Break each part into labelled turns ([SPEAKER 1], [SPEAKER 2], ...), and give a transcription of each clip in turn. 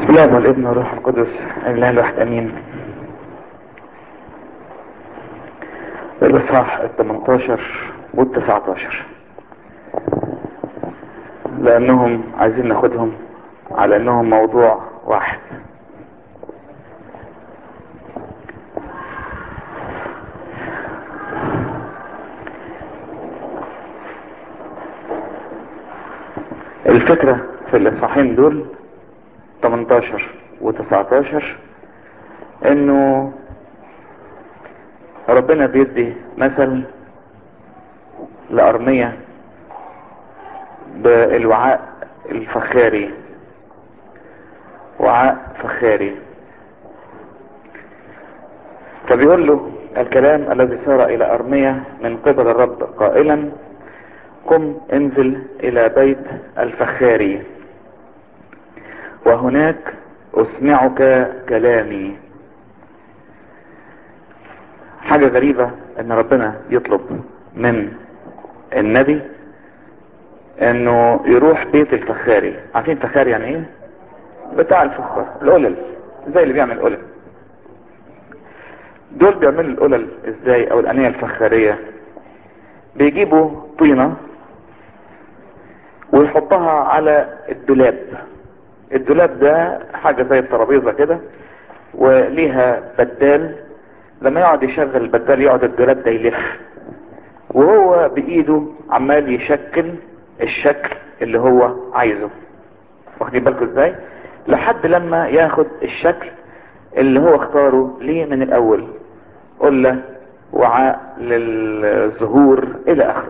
[SPEAKER 1] بسم الله والابن والروح القدس الاله الواحد امين الاصحاح ال 18 وال 19 لانهم عايزين ناخدهم على انهم موضوع واحد الفكرة في الاصحاحين دول 18 و19 انه ربنا بيدي مثل لأرمية بالوعاء الفخاري وعاء فخاري فبيقول له الكلام الذي سار الى ارمية من قبل الرب قائلا قم انزل الى بيت الفخاري وهناك اسمعك كلامي حاجة غريبة ان ربنا يطلب من النبي انه يروح بيت الفخاري عارفين فخاري يعني ايه بتاع الفخار القلل زي اللي بيعمل قلل دول بيعملوا القلل ازاي او الانية الفخارية بيجيبوا طينة ويحطها على الدولاب الدولاب ده حاجة زي الترابيزة كده وليها بدال لما يقعد يشغل البدال يقعد الدولاب ده يلف وهو بايده عمال يشكل الشكل اللي هو عايزه واخدين بالكم ازاي لحد لما ياخد الشكل اللي هو اختاره ليه من الاول قلة وعاء للزهور الى اخره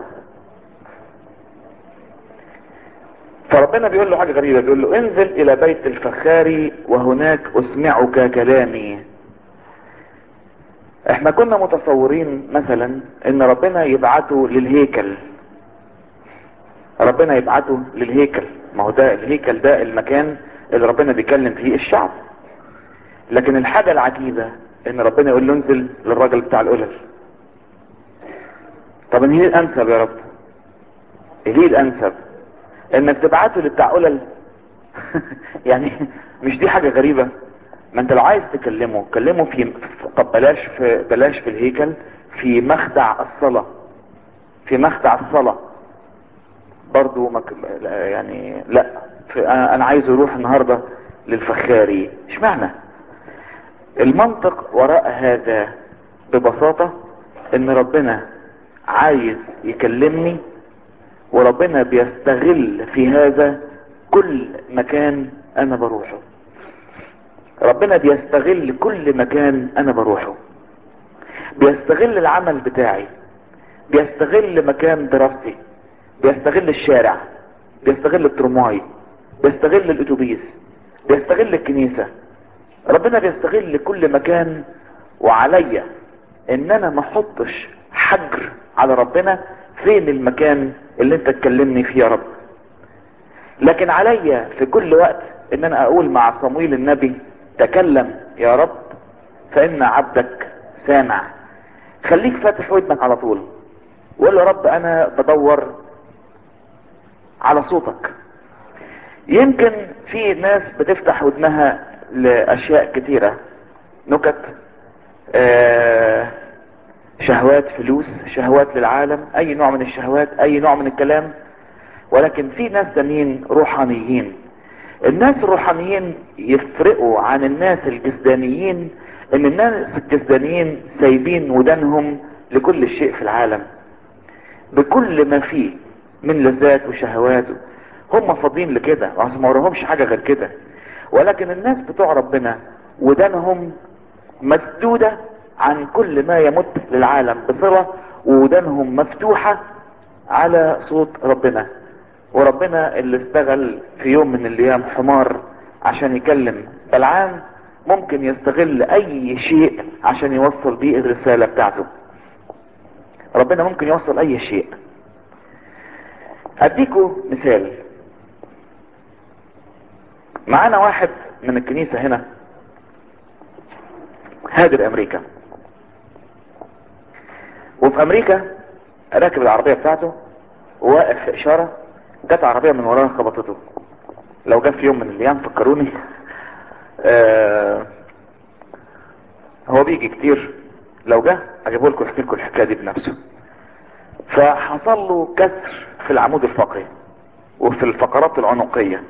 [SPEAKER 1] فربنا بيقول له حاجة غريبة بيقول له انزل الى بيت الفخاري وهناك اسمعك كلامي احنا كنا متصورين مثلا ان ربنا يبعته للهيكل ربنا يبعته للهيكل ما هو ده الهيكل ده المكان اللي ربنا بيكلم فيه الشعب لكن الحاجة العجيبة ان ربنا يقول له انزل للراجل بتاع القلل طب ان هي الانسب يا رب ليه الانسب انك تبعته لبتاع قلل يعني مش دي حاجة غريبة ما انت لو عايز تكلمه كلمه في طب بلاش في بلاش في الهيكل في مخدع الصلاة في مخدع الصلاة برضو مك... يعني لا في... انا عايز يروح النهاردة للفخاري اشمعنى المنطق وراء هذا ببساطة ان ربنا عايز يكلمني وربنا بيستغل في هذا كل مكان انا بروحه ربنا بيستغل كل مكان انا بروحه بيستغل العمل بتاعي بيستغل مكان دراستي بيستغل الشارع بيستغل الترماي بيستغل الاتوبيس بيستغل الكنيسة ربنا بيستغل كل مكان وعليا ان انا ما احطش حجر على ربنا فين المكان اللي انت تكلمني فيه يا رب لكن عليا في كل وقت ان انا اقول مع صمويل النبي تكلم يا رب فان عبدك سامع خليك فاتح ودنك على طول وقول يا رب انا بدور على صوتك يمكن في ناس بتفتح ودنها لاشياء كتيرة نكت آه شهوات فلوس شهوات للعالم اي نوع من الشهوات اي نوع من الكلام ولكن في ناس تانيين روحانيين الناس الروحانيين يفرقوا عن الناس الجسدانيين ان الناس الجسدانيين سايبين ودانهم لكل شيء في العالم بكل ما فيه من لذات وشهوات هم فاضيين لكده ما وراهمش حاجة غير كده ولكن الناس بتوع ربنا ودانهم مسدودة عن كل ما يمت للعالم بصلة ودانهم مفتوحة على صوت ربنا وربنا اللي استغل في يوم من الايام حمار عشان يكلم بلعام ممكن يستغل اي شيء عشان يوصل بيه الرسالة بتاعته ربنا ممكن يوصل اي شيء اديكوا مثال معانا واحد من الكنيسة هنا هاجر امريكا وفي امريكا راكب العربية بتاعته وواقف في اشارة جت عربية من وراه خبطته لو جه في يوم من الايام فكروني آه هو بيجي كتير لو جه اجيبه لكم احكي لكم الحكايه دي بنفسه فحصل له كسر في العمود الفقري وفي الفقرات العنقيه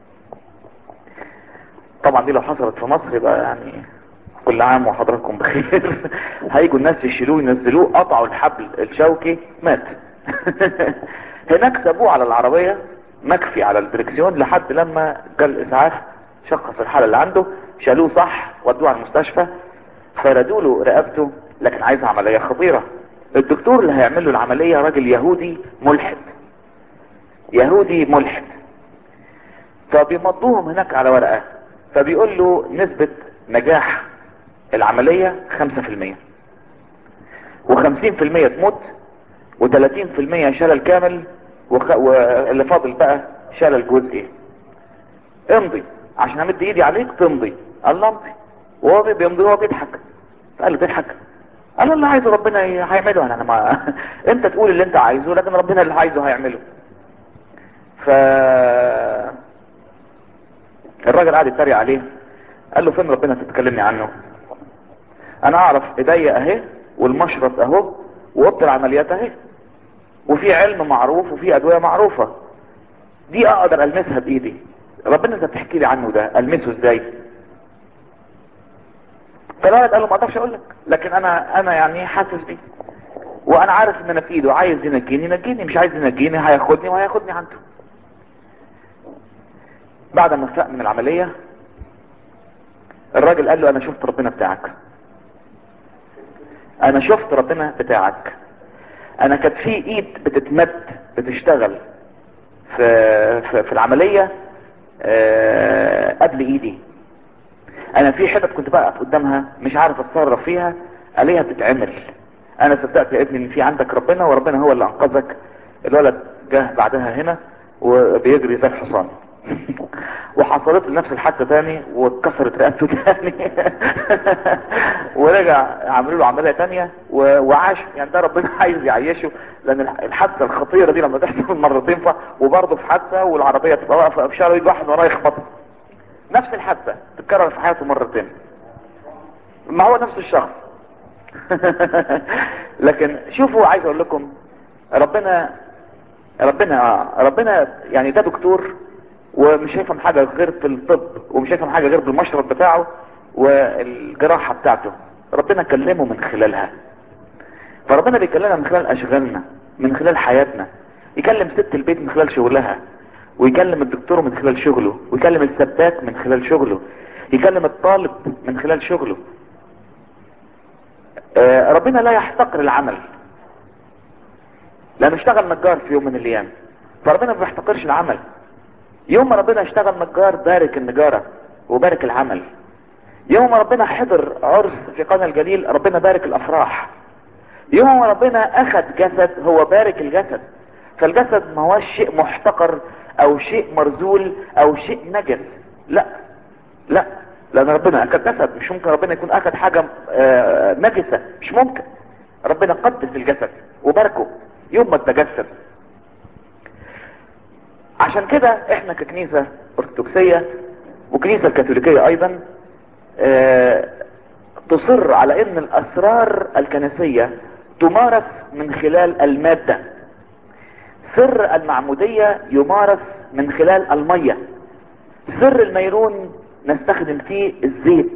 [SPEAKER 1] طبعا دي لو حصلت في مصر يبقى يعني كل عام وحضراتكم بخير هيجوا الناس يشيلوه ينزلوه قطعوا الحبل الشوكي مات هناك سابوه على العربية مكفي على الدركسيون لحد لما جاء الاسعاف شخص الحالة اللي عنده شالوه صح ودوه على المستشفى فردوا له رقبته لكن عايز عملية خطيرة الدكتور اللي هيعمل له العملية راجل يهودي ملحد يهودي ملحد فبيمضوهم هناك على ورقة فبيقول له نسبة نجاح العملية خمسة في المية وخمسين في المية تموت وتلاتين في المية شلل كامل وخ... واللي فاضل بقى شلل جزئي امضي عشان امد ايدي عليك تمضي قال له امضي وهو بيمضي وهو بيضحك فقال له تضحك قال له اللي عايزه ربنا هيعمله انا ما انت تقول اللي انت عايزه لكن ربنا اللي عايزه هيعمله ف الراجل قاعد يتريق عليه قال له فين ربنا تتكلمني عنه انا اعرف ايديا اهي والمشرط اهو واوضه العمليات اهي وفي علم معروف وفي ادويه معروفه دي اقدر المسها بايدي ربنا انت بتحكي لي عنه ده المسه ازاي فالولد قال له ما اقدرش اقول لك لكن انا انا يعني حاسس بيه وانا عارف ان انا في ايده عايز ينجيني ينجيني مش عايز ينجيني هياخدني وهياخدني عنده بعد ما فاق من العملية الراجل قال له انا شفت ربنا بتاعك انا شفت ربنا بتاعك انا كانت في ايد بتتمد بتشتغل في في, في العملية أه قبل ايدي انا في حتت كنت بقف قدامها مش عارف اتصرف فيها عليها بتتعمل انا صدقت يا ابني ان في عندك ربنا وربنا هو اللي انقذك الولد جه بعدها هنا وبيجري زي الحصان وحصلت له نفس الحادثه تاني واتكسرت رقبته تاني ورجع عملوا له عمليه تانية وعاش يعني ده ربنا عايز يعيشه لان الحادثه الخطيره دي لما تحصل مرتين ف... وبرضه في حادثه والعربيه تبقى واقفه في شارع يجي واحد وراه يخبطه نفس الحادثه تتكرر في حياته مرتين ما هو نفس الشخص لكن شوفوا عايز اقول لكم ربنا ربنا ربنا يعني ده دكتور ومش هيفهم حاجة غير في الطب ومش هيفهم حاجة غير بالمشرط بتاعه والجراحة بتاعته ربنا كلمه من خلالها فربنا بيكلمنا من خلال اشغالنا من خلال حياتنا يكلم ست البيت من خلال شغلها ويكلم الدكتور من خلال شغله ويكلم السباك من خلال شغله يكلم الطالب من خلال شغله آه ربنا لا يحتقر العمل لانه اشتغل نجار في يوم من الايام فربنا ما بيحتقرش العمل يوم ما ربنا اشتغل نجار بارك النجارة وبارك العمل يوم ما ربنا حضر عرس في قنا الجليل ربنا بارك الافراح يوم ما ربنا اخذ جسد هو بارك الجسد فالجسد ما هوش شيء محتقر او شيء مرزول او شيء نجس لا لا لان ربنا اخذ جسد مش ممكن ربنا يكون اخذ حاجة نجسة مش ممكن ربنا قدس الجسد وباركه يوم ما تجسد عشان كده احنا ككنيسة ارثوذكسية وكنيسة الكاثوليكية ايضا اه تصر على ان الاسرار الكنسية تمارس من خلال المادة سر المعمودية يمارس من خلال المية سر الميرون نستخدم فيه الزيت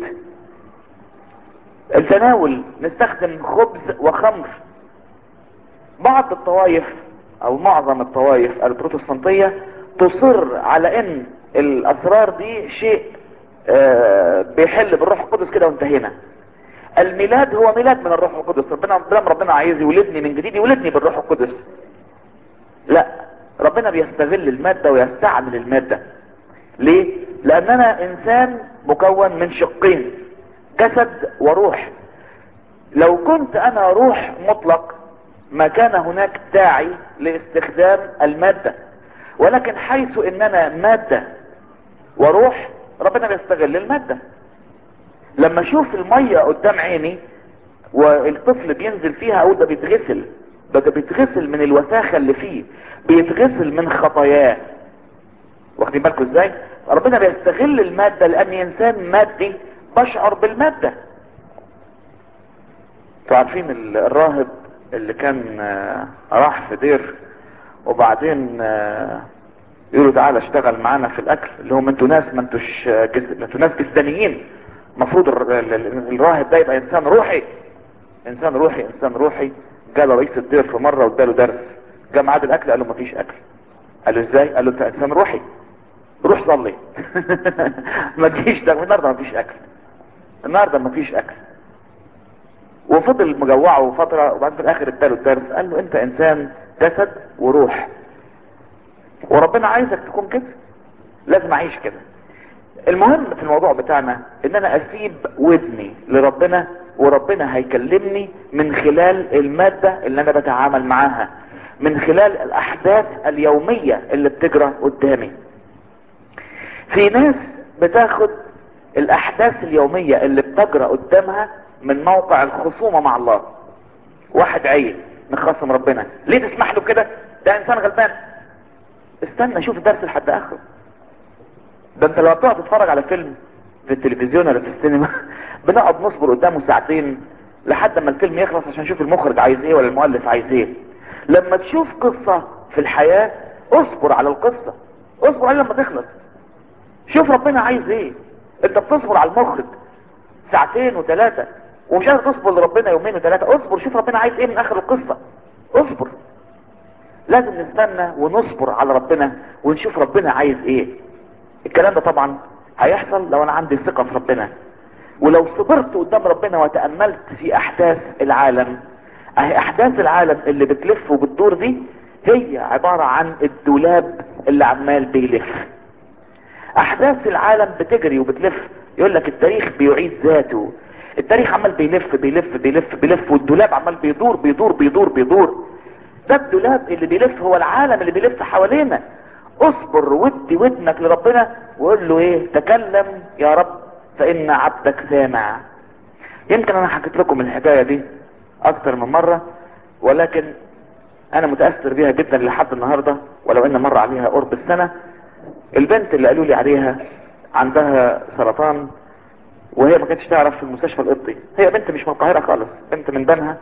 [SPEAKER 1] التناول نستخدم خبز وخمر بعض الطوائف او معظم الطوائف البروتستانتية تصر على ان الاسرار دي شيء آه بيحل بالروح القدس كده وانتهينا الميلاد هو ميلاد من الروح القدس ربنا لما ربنا عايز يولدني من جديد يولدني بالروح القدس لا ربنا بيستغل المادة ويستعمل المادة ليه لان انا انسان مكون من شقين جسد وروح لو كنت انا روح مطلق ما كان هناك داعي لاستخدام المادة ولكن حيث اننا مادة وروح ربنا بيستغل المادة لما اشوف المية قدام عيني والطفل بينزل فيها اقول ده بيتغسل ده, ده بيتغسل من الوساخة اللي فيه بيتغسل من خطاياه واخدين بالكم ازاي ربنا بيستغل المادة لاني انسان مادي بشعر بالمادة انتوا عارفين ال- الراهب اللي كان آه، راح في دير وبعدين آه، يقولوا تعالى اشتغل معانا في الاكل اللي هم انتوا ناس ما انتوش آه، جس... ما انتوا ناس جسدانيين المفروض الر- ال- ال- الراهب ده يبقى انسان روحي انسان روحي انسان روحي جاله رئيس الدير في مره واداله درس جاء ميعاد الاكل قال له مفيش اكل قال له ازاي قال له انت انسان روحي روح صلي ما تجيش ده النهارده مفيش اكل النهارده مفيش اكل وفضل مجوعه فتره وبعدين في الاخر اداله الدرس قال له انت انسان جسد وروح وربنا عايزك تكون كده لازم اعيش كده المهم في الموضوع بتاعنا ان انا اسيب ودني لربنا وربنا هيكلمني من خلال المادة اللي انا بتعامل معاها من خلال الاحداث اليومية اللي بتجرى قدامي في ناس بتاخد الاحداث اليومية اللي بتجرى قدامها من موقع الخصومة مع الله واحد عيل مخصم ربنا ليه تسمح له كده ده انسان غلبان استنى شوف الدرس لحد اخره ده انت لما بتقعد تتفرج على فيلم في التلفزيون ولا في السينما بنقعد نصبر قدامه ساعتين لحد ما الفيلم يخلص عشان نشوف المخرج عايز ايه ولا المؤلف عايز ايه لما تشوف قصة في الحياة اصبر على القصة اصبر عليها لما تخلص شوف ربنا عايز ايه انت بتصبر على المخرج ساعتين وثلاثة ومش قادر تصبر لربنا يومين وثلاثة اصبر شوف ربنا عايز ايه من اخر القصة اصبر لازم نستنى ونصبر على ربنا ونشوف ربنا عايز ايه الكلام ده طبعا هيحصل لو انا عندي ثقة في ربنا ولو صبرت قدام ربنا وتأملت في احداث العالم اهي احداث العالم اللي بتلف وبتدور دي هي عبارة عن الدولاب اللي عمال بيلف احداث العالم بتجري وبتلف يقول لك التاريخ بيعيد ذاته التاريخ عمال بيلف بيلف بيلف بيلف والدولاب عمال بيدور بيدور بيدور بيدور ده الدولاب اللي بيلف هو العالم اللي بيلف حوالينا اصبر ودي ودنك لربنا وقول له ايه تكلم يا رب فان عبدك سامع يمكن انا حكيت لكم الحكايه دي اكتر من مره ولكن انا متاثر بيها جدا لحد النهارده ولو ان مر عليها قرب السنه البنت اللي قالوا لي عليها عندها سرطان وهي ما كانتش تعرف في المستشفى القبطي هي بنت مش من القاهره خالص بنت من بنها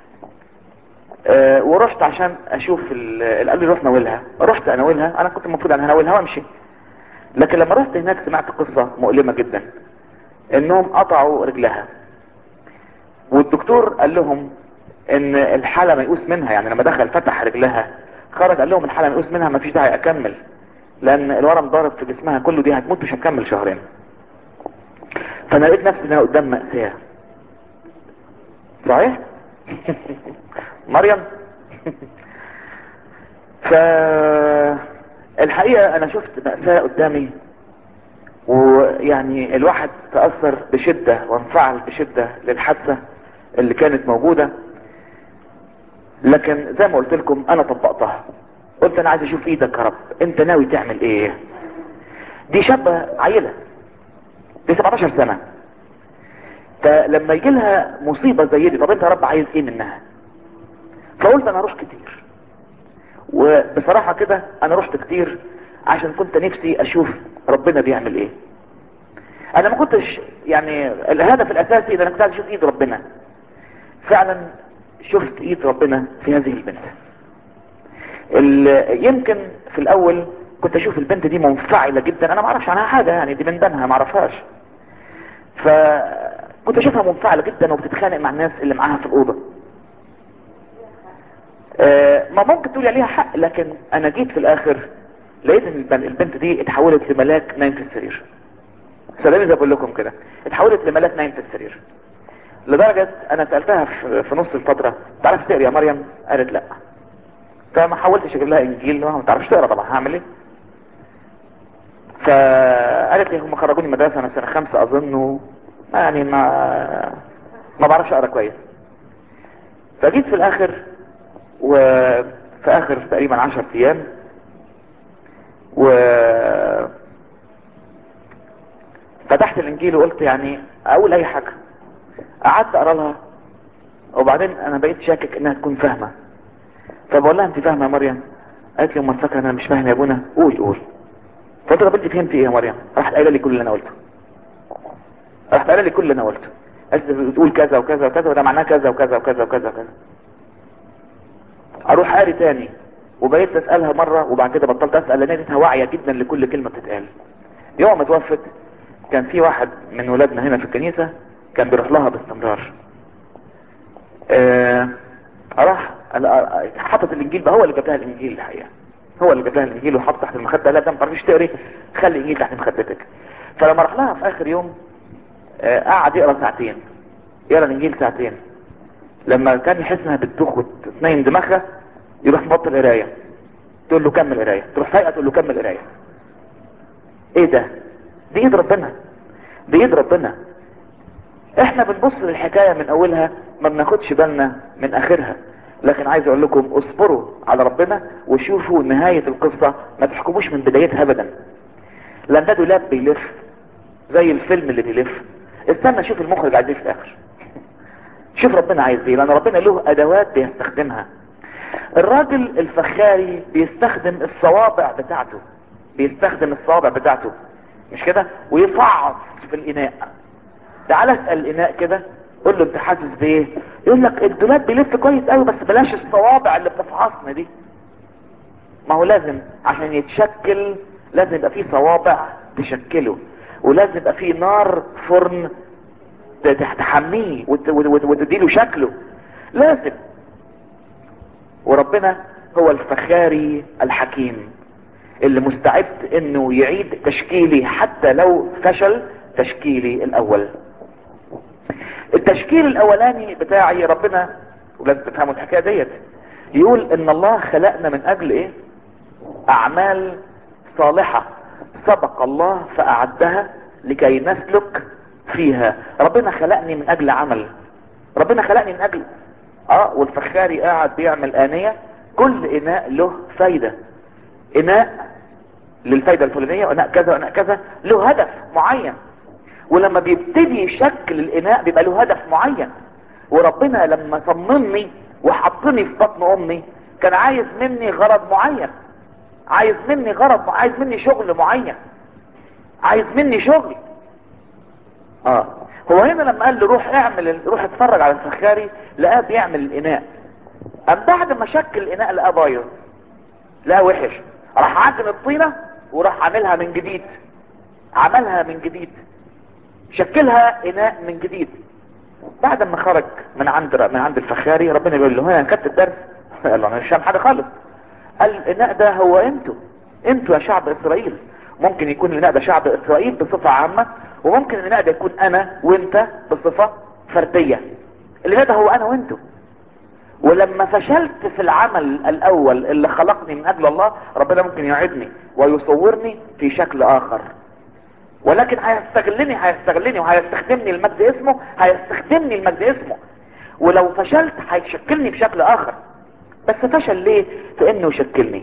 [SPEAKER 1] أه ورحت عشان اشوف ال- قال لي روح ناولها رحت اناولها انا كنت المفروض انا هناولها وامشي لكن لما رحت هناك سمعت قصة مؤلمة جدا انهم قطعوا رجلها والدكتور قال لهم ان الحالة ميؤوس منها يعني لما دخل فتح رجلها خرج قال لهم الحالة ميؤوس منها مفيش داعي اكمل لان الورم ضارب في جسمها كله دي هتموت مش هتكمل شهرين فانا لقيت نفسي ان انا قدام مأساة صحيح مريم فالحقيقة انا شفت مأساة قدامي ويعني الواحد تأثر بشدة وانفعل بشدة للحادثة اللي كانت موجودة لكن زي ما قلت لكم انا طبقتها قلت انا عايز اشوف ايدك يا رب انت ناوي تعمل ايه دي شابة عيلة دي 17 سنة فلما يجي لها مصيبة زي دي طب انت يا رب عايز ايه منها فقلت انا اروح كتير وبصراحة كده انا رحت كتير عشان كنت نفسي اشوف ربنا بيعمل ايه انا ما كنتش يعني الهدف الاساسي ان انا كنت عايز اشوف ايد ربنا فعلا شفت ايد ربنا في هذه البنت ال- يمكن في الاول كنت اشوف البنت دي منفعلة جدا انا ما اعرفش عنها حاجة يعني دي من بنها ما اعرفهاش فكنت اشوفها منفعلة جدا وبتتخانق مع الناس اللي معاها في الاوضة آه، ما ممكن تقول عليها حق لكن انا جيت في الاخر لقيت ان البن- البنت دي اتحولت لملاك نايم في السرير صدقني زي بقول لكم كده اتحولت لملاك نايم في السرير لدرجة انا سألتها في في نص الفترة تعرف تقري يا مريم قالت لا فما حاولتش اجيب لها انجيل ما تعرفش تقرا طبعا هعمل ايه فقالت لي هم خرجوني مدرسة انا سنة خمسة اظن و- يعني ما ما بعرفش اقرا كويس فجيت في الاخر وفي اخر تقريبا عشر ايام و فتحت الانجيل وقلت يعني اقول اي حاجة قعدت اقرا لها وبعدين انا بقيت شاكك انها تكون فاهمة فبقول لها انت فاهمة يا مريم قالت لي امال فاكرة انا مش فاهم يا ابونا قول قول فقلت له بنتي فهمتي ايه يا مريم راحت قايله لي كل اللي انا قلته راحت قايله لي كل اللي انا قلته قالت لي بتقول كذا وكذا وكذا وده معناه كذا وكذا وكذا وكذا وكذا اروح قاري تاني وبقيت اسالها مره وبعد كده بطلت اسال لان لقيتها واعيه جدا لكل كلمه بتتقال يوم ما توفت كان في واحد من ولادنا هنا في الكنيسه كان بيروح لها باستمرار آه راح حطت الانجيل بقى هو اللي جاب لها الانجيل الحقيقه هو اللي جاب لها الانجيل وحط تحت المخده قال لها ده ما تعرفيش تقري خلي الانجيل تحت مخدتك فلما راح لها في اخر يوم آه قعد يقرا ساعتين يقرا الانجيل ساعتين لما كان يحس انها بتدوخ وتنين دماغها يروح مبطل قرايه تقول له كمل قرايه تروح فايقه تقول له كمل قرايه ايه ده دي ايد ربنا دي ايد ربنا احنا بنبص للحكايه من اولها ما بناخدش بالنا من اخرها لكن عايز اقول لكم اصبروا على ربنا وشوفوا نهايه القصه ما تحكموش من بدايتها ابدا لان ده دولاب بيلف زي الفيلم اللي بيلف استنى شوف المخرج عايز ايه في الاخر شوف ربنا عايز ايه لان ربنا له ادوات بيستخدمها الراجل الفخاري بيستخدم الصوابع بتاعته بيستخدم الصوابع بتاعته مش كده ويفعص في الاناء تعال اسال الاناء كده قول له انت حاسس بايه يقول لك الدولاب بيلف كويس قوي بس بلاش الصوابع اللي بتفعصنا دي ما هو لازم عشان يتشكل لازم يبقى فيه صوابع تشكله ولازم يبقى فيه نار فرن تحميه وتديله شكله لازم وربنا هو الفخاري الحكيم اللي مستعد انه يعيد تشكيلي حتى لو فشل تشكيلي الاول التشكيل الاولاني بتاعي ربنا ولازم تفهموا الحكايه ديت يقول ان الله خلقنا من اجل ايه اعمال صالحه سبق الله فاعدها لكي نسلك فيها ربنا خلقني من اجل عمل ربنا خلقني من اجل اه والفخاري قاعد بيعمل انية كل اناء له فايدة اناء للفايدة الفلانية واناء كذا واناء كذا له هدف معين ولما بيبتدي يشكل الاناء بيبقى له هدف معين وربنا لما صممني وحطني في بطن امي كان عايز مني غرض معين عايز مني غرض عايز مني شغل معين عايز مني شغل اه هو هنا لما قال له روح اعمل روح اتفرج على الفخاري لقاه بيعمل الاناء ام بعد ما شكل الاناء لقاه بايظ لقاه وحش راح عجن الطينه وراح عاملها من جديد عملها من جديد شكلها اناء من جديد بعد ما خرج من عند من عند الفخاري ربنا بيقول له ها خدت الدرس قال له انا مش فاهم حاجه خالص قال الاناء ده هو انتوا انتوا يا شعب اسرائيل ممكن يكون الاناء ده شعب اسرائيل بصفه عامه وممكن الاناء ده يكون انا وانت بصفه فرديه الاناء ده هو انا وانتوا ولما فشلت في العمل الاول اللي خلقني من اجل الله ربنا ممكن يعيدني ويصورني في شكل اخر ولكن هيستغلني هيستغلني وهيستخدمني المجد اسمه هيستخدمني المجد اسمه ولو فشلت هيشكلني بشكل اخر بس فشل ليه في انه يشكلني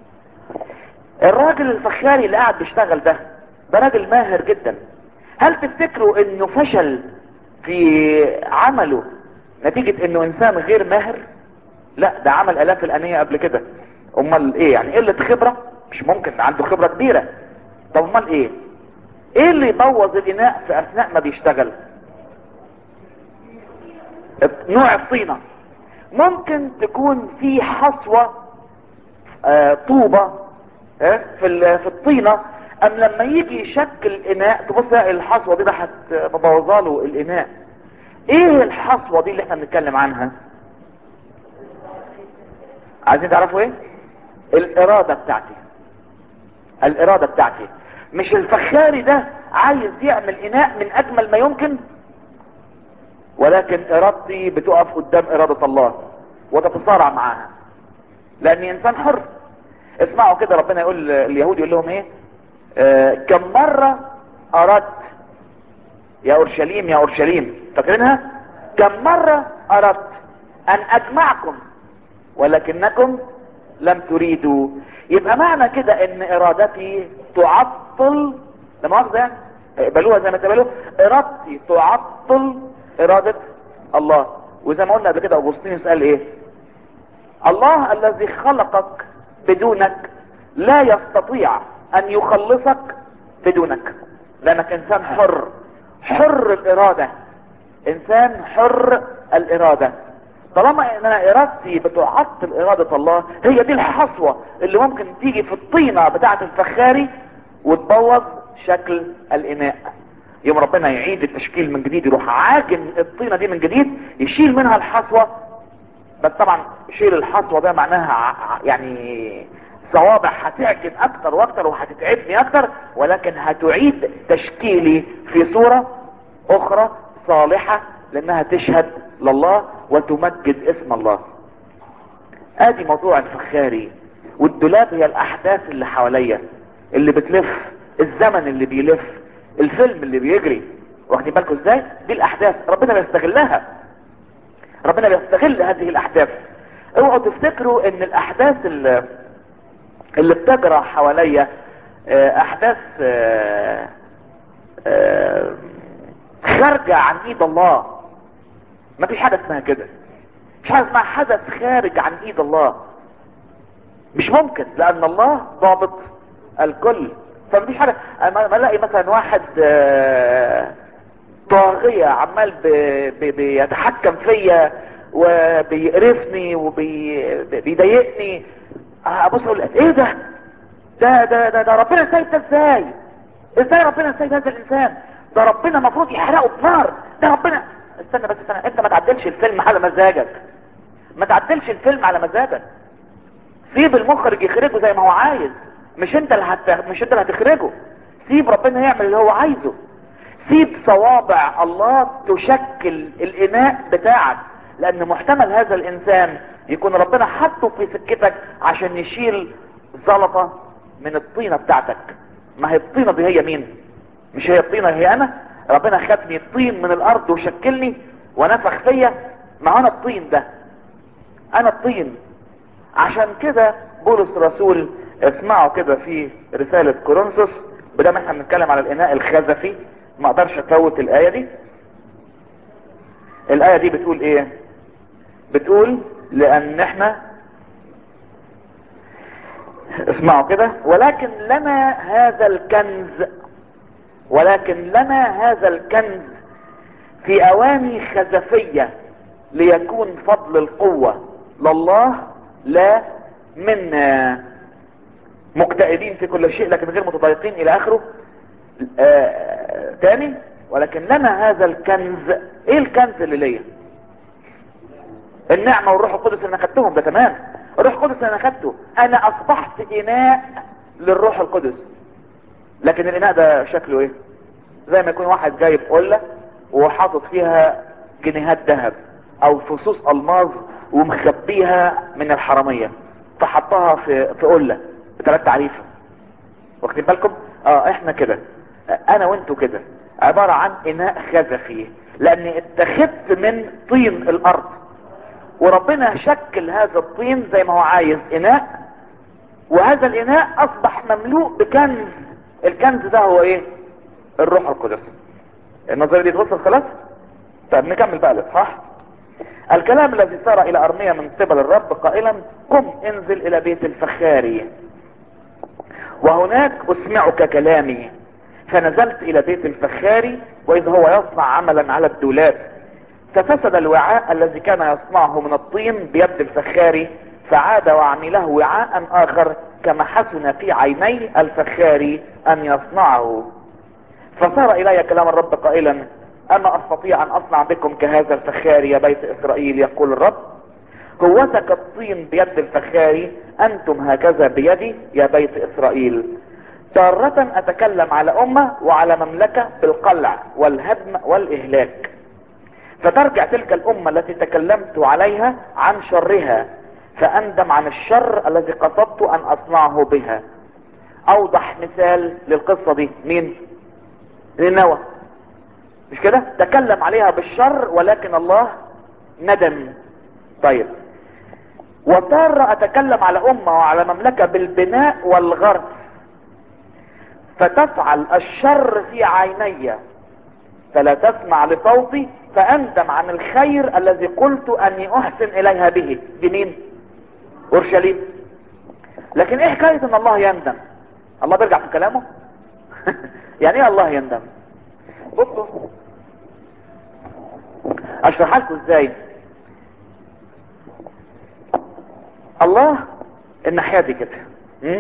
[SPEAKER 1] الراجل الفخاري اللي قاعد بيشتغل ده ده راجل ماهر جدا هل تفتكروا انه فشل في عمله نتيجة انه انسان غير ماهر لا ده عمل الاف الانية قبل كده امال ايه يعني قلة خبرة مش ممكن عنده خبرة كبيرة طب امال ايه ايه اللي يبوظ الاناء في اثناء ما بيشتغل نوع الطينة ممكن تكون في حصوة آه طوبة آه في في الطينة ام لما يجي يشكل الاناء تبص الحصوة دي راح مبوظه له الاناء ايه الحصوة دي اللي احنا بنتكلم عنها عايزين تعرفوا ايه الارادة بتاعتي الارادة بتاعتي مش الفخاري ده عايز يعمل اناء من اجمل ما يمكن ولكن ارادتي بتقف قدام ارادة الله وتتصارع معاها لاني انسان حر اسمعوا كده ربنا يقول اليهود يقول لهم ايه آه كم مرة اردت يا اورشليم يا اورشليم فاكرينها كم مرة اردت ان اجمعكم ولكنكم لم تريدوا يبقى معنى كده ان ارادتي تعطل لا مؤاخذة يعني اقبلوها زي ما تقبلوها ارادتي تعطل ارادة الله وزي ما قلنا قبل كده اغسطينوس قال ايه الله الذي خلقك بدونك لا يستطيع ان يخلصك بدونك لانك انسان حر حر الاراده انسان حر الاراده طالما ان انا ارادتي بتعطل اراده الله هي دي الحصوه اللي ممكن تيجي في الطينه بتاعه الفخاري وتبوظ شكل الاناء يوم ربنا يعيد التشكيل من جديد يروح عاجن الطينه دي من جديد يشيل منها الحصوه بس طبعا شيل الحصوه ده معناها ع- يعني صوابع هتعجن اكتر واكتر وهتتعبني اكتر ولكن هتعيد تشكيلي في صوره اخرى صالحه لانها تشهد لله وتمجد اسم الله ادي موضوع الفخاري والدولاب هي الاحداث اللي حواليا اللي بتلف الزمن اللي بيلف الفيلم اللي بيجري واخدين بالكم ازاي دي الاحداث ربنا بيستغلها ربنا بيستغل هذه الاحداث اوعوا تفتكروا ان الاحداث اللي, اللي بتجرى حواليا آه، احداث آه، آه، خارجة عن ايد الله ما فيش حاجة اسمها كده مش حاجة اسمها حدث خارج عن ايد الله مش ممكن لان الله ضابط الكل فمفيش حاجة اما ما الاقي مثلا واحد آه، طاغية عمال ب- ب- بيتحكم فيا وبيقرفني وبيضايقني ابص اقول ايه ده ده ده ده, ده ربنا سايب ده ازاي ازاي ربنا سايب هذا الانسان ده ربنا المفروض يحرقه بنار ده ربنا استنى بس استنى انت ما تعدلش الفيلم على مزاجك ما تعدلش الفيلم على مزاجك سيب المخرج يخرجه زي ما هو عايز مش انت اللي هت... مش انت اللي هتخرجه سيب ربنا يعمل اللي هو عايزه سيب صوابع الله تشكل الاناء بتاعك لان محتمل هذا الانسان يكون ربنا حطه في سكتك عشان يشيل زلطة من الطينة بتاعتك ما هي الطينة دي هي مين مش هي الطينة هي انا ربنا خدني الطين من الارض وشكلني ونفخ فيا ما هو انا الطين ده انا الطين عشان كده بولس رسول اسمعوا كده في رسالة كورنثوس بدل احنا بنتكلم على الاناء الخزفي ما اقدرش افوت الاية دي الاية دي بتقول ايه بتقول لان احنا اسمعوا كده ولكن لنا هذا الكنز ولكن لنا هذا الكنز في اواني خزفية ليكون فضل القوة لله لا من مكتئبين في كل شيء لكن غير متضايقين الى اخره آه تاني ولكن لنا هذا الكنز ايه الكنز اللي ليا النعمة والروح القدس اللي انا خدتهم ده تمام الروح القدس اللي انا خدته انا اصبحت اناء للروح القدس لكن الاناء ده شكله ايه زي ما يكون واحد جايب قلة وحاطط فيها جنيهات ذهب او فصوص الماظ ومخبيها من الحرامية فحطها في في قلة بثلاث تعريفة واخدين بالكم اه احنا كده انا وانتوا كده عبارة عن اناء خزفي لاني اتخذت من طين الارض وربنا شكل هذا الطين زي ما هو عايز اناء وهذا الاناء اصبح مملوء بكنز الكنز ده هو ايه الروح القدس النظرية دي توصل خلاص طيب نكمل بقى الاصحاح الكلام الذي صار الى ارميا من قبل الرب قائلا قم انزل الى بيت الفخاري وهناك اسمعك كلامي فنزلت الى بيت الفخاري واذ هو يصنع عملا على الدولاب ففسد الوعاء الذي كان يصنعه من الطين بيد الفخاري فعاد وعمله وعاء اخر كما حسن في عيني الفخاري ان يصنعه فصار الي كلام الرب قائلا اما استطيع ان اصنع بكم كهذا الفخاري يا بيت اسرائيل يقول الرب هوتك الطين بيد الفخاري انتم هكذا بيدي يا بيت اسرائيل تارة اتكلم على امة وعلى مملكة بالقلع والهدم والاهلاك فترجع تلك الامة التي تكلمت عليها عن شرها فاندم عن الشر الذي قصدت ان اصنعه بها اوضح مثال للقصة دي مين نينوى مش كده تكلم عليها بالشر ولكن الله ندم طيب وتارة اتكلم على امة وعلى مملكة بالبناء والغرس فتفعل الشر في عيني فلا تسمع لصوتي فاندم عن الخير الذي قلت اني احسن اليها به دي مين اورشليم لكن ايه حكاية ان الله يندم الله بيرجع في كلامه يعني ايه الله يندم بصوا اشرح لكم ازاي الله الناحيه دي كده م?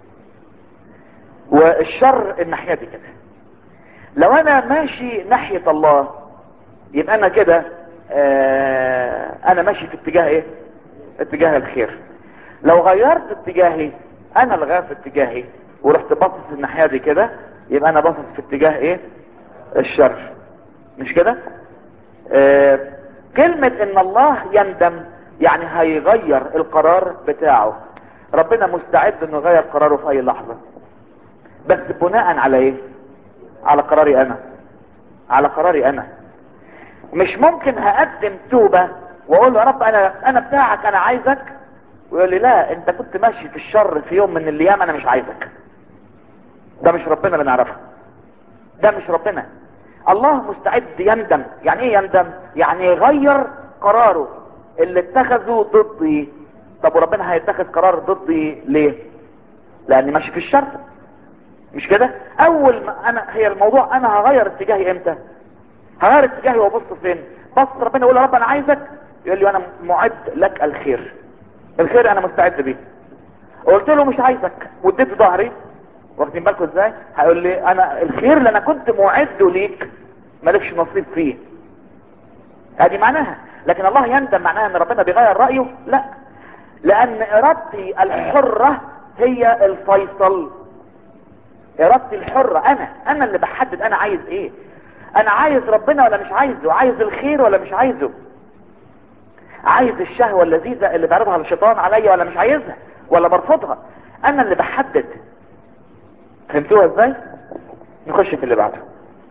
[SPEAKER 1] والشر الناحيه دي كده لو انا ماشي ناحيه الله يبقى انا كده آه انا ماشي في اتجاه ايه اتجاه الخير لو غيرت اتجاهي انا اللي غيرت اتجاهي ورحت باصص الناحيه دي كده يبقى انا باصص في اتجاه ايه الشر مش كده آه كلمة ان الله يندم يعني هيغير القرار بتاعه ربنا مستعد انه يغير قراره في اي لحظة بس بناء على ايه على قراري انا على قراري انا مش ممكن هقدم توبة واقول له يا رب انا انا بتاعك انا عايزك ويقول لي لا انت كنت ماشي في الشر في يوم من الايام انا مش عايزك ده مش ربنا اللي نعرفه ده مش ربنا الله مستعد يندم يعني ايه يندم يعني يغير قراره اللي اتخذه ضدي طب وربنا هيتخذ قرار ضدي ليه لاني ماشي في الشر مش كده اول ما انا هي الموضوع انا هغير اتجاهي امتى هغير اتجاهي وابص فين بص ربنا يقول يا رب انا عايزك يقول لي انا معد لك الخير الخير انا مستعد بيه قلت له مش عايزك واديت ظهري واخدين بالكم ازاي هيقول لي انا الخير اللي انا كنت معده ليك مالكش نصيب فيه ادي معناها لكن الله يندم معناها ان ربنا بيغير رايه لا لان ارادتي الحره هي الفيصل ارادتي الحره انا انا اللي بحدد انا عايز ايه انا عايز ربنا ولا مش عايزه عايز الخير ولا مش عايزه عايز الشهوه اللذيذه اللي بيعرضها الشيطان عليا ولا مش عايزها ولا برفضها انا اللي بحدد فهمتوها ازاي نخش في اللي بعده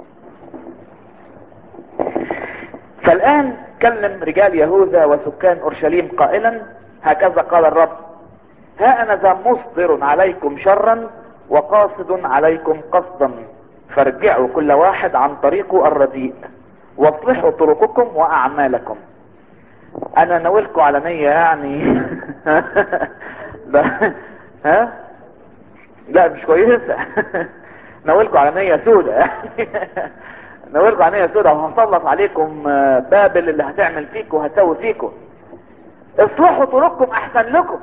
[SPEAKER 1] فالان كلم رجال يهوذا وسكان اورشليم قائلا هكذا قال الرب ها انا ذا مصدر عليكم شرا وقاصد عليكم قصدا فارجعوا كل واحد عن طريقه الرديء واصلحوا طرقكم واعمالكم انا ناولكم على نية يعني لا ها لا مش كويسة ناولكم على نية سودة يعني ناولكم على نية سودة وهسلط عليكم بابل اللي هتعمل فيكم وهتسوي فيكم اصلحوا طرقكم احسن لكم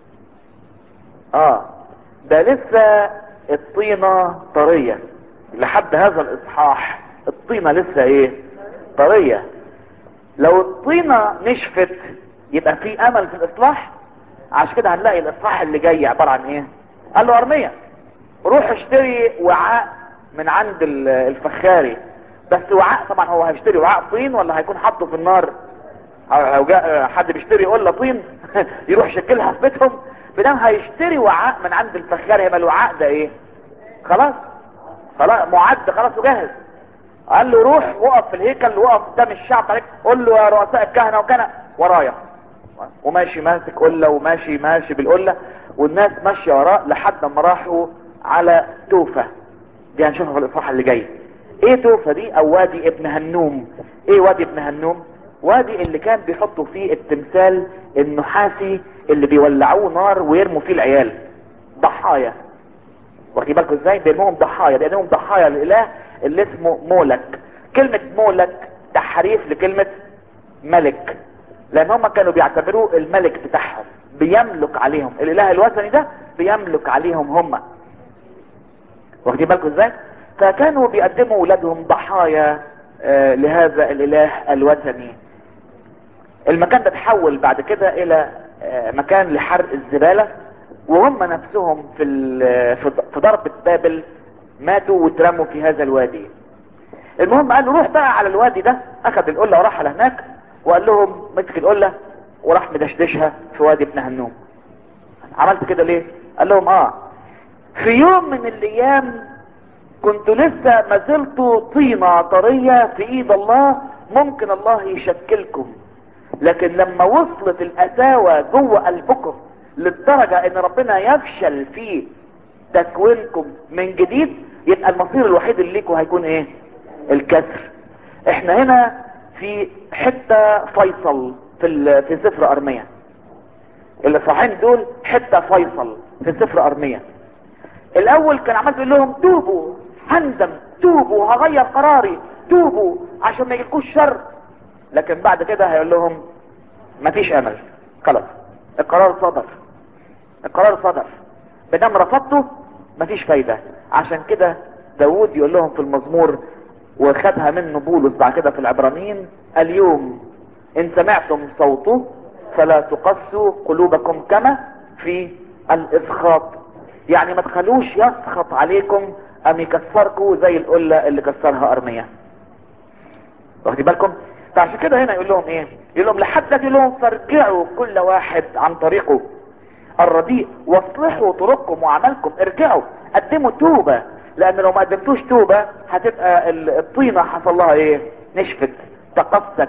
[SPEAKER 1] اه ده لسه الطينة طرية لحد هذا الاصحاح الطينة لسه ايه طرية لو الطينة نشفت يبقى في امل في الاصلاح عشان كده هنلاقي الاصحاح اللي جاي عبارة عن ايه قال له ارمية روح اشتري وعاء من عند الفخاري بس وعاء طبعا هو هيشتري وعاء طين ولا هيكون حاطه في النار او جاء حد بيشتري يقول له طين يروح يشكلها في بيتهم بدام هيشتري وعاء من عند الفخاري يبقى الوعاء ده ايه خلاص خلاص معد خلاص وجاهز قال له روح وقف في الهيكل وقف قدام الشعب عليك قول له يا رؤساء الكهنه وكان ورايا وماشي ماسك قله وماشي ماشي بالقله والناس ماشيه وراه لحد ما راحوا على توفه دي هنشوفها في الاصحاح اللي جاي ايه توفه دي او وادي ابن هنوم ايه وادي ابن هنوم وادي اللي كان بيحطوا فيه التمثال النحاسي اللي بيولعوه نار ويرموا فيه العيال ضحايا واخدين بالكم ازاي بيرموهم ضحايا بيرموهم ضحايا للاله اللي اسمه مولك كلمة مولك تحريف لكلمة ملك لان هم كانوا بيعتبروه الملك بتاعهم بيملك عليهم الاله الوثني ده بيملك عليهم هم واخدين بالكم ازاي فكانوا بيقدموا ولادهم ضحايا آه لهذا الاله الوثني المكان ده تحول بعد كده الى آه مكان لحرق الزبالة وهم نفسهم في في ضربة بابل ماتوا واترموا في هذا الوادي المهم قال له روح بقى على الوادي ده اخذ القلة وراح على هناك وقال لهم مسك القلة وراح مدشدشها في وادي ابن هنوم عملت كده ليه قال لهم اه في يوم من الايام كنت لسه ما زلت طينة طرية في ايد الله ممكن الله يشكلكم لكن لما وصلت القساوة جوه قلبكم للدرجة ان ربنا يفشل في تكوينكم من جديد يبقى المصير الوحيد اللي ليكم هيكون ايه الكسر احنا هنا في حتة فيصل في في سفر ارمية الاصحاحين دول حتة فيصل في سفر ارمية الاول كان عمال بيقول لهم توبوا هندم توبوا هغير قراري توبوا عشان ما يجيلكوش شر لكن بعد كده هيقول لهم مفيش امل خلاص القرار صدر القرار صدر بدم رفضته مفيش فايدة عشان كده داود يقول لهم في المزمور وخدها منه بولس بعد كده في العبرانيين اليوم ان سمعتم صوته فلا تقسوا قلوبكم كما في الاسخاط يعني ما تخلوش يسخط عليكم ام يكسركم زي القلة اللي كسرها ارمية واخدين بالكم فعشان كده هنا يقول لهم ايه يقول لهم لحد يقول لهم فارجعوا كل واحد عن طريقه الرديء واصلحوا طرقكم وعملكم ارجعوا قدموا توبة لان لو ما قدمتوش توبة هتبقى الطينة حصل لها ايه نشفت تقصت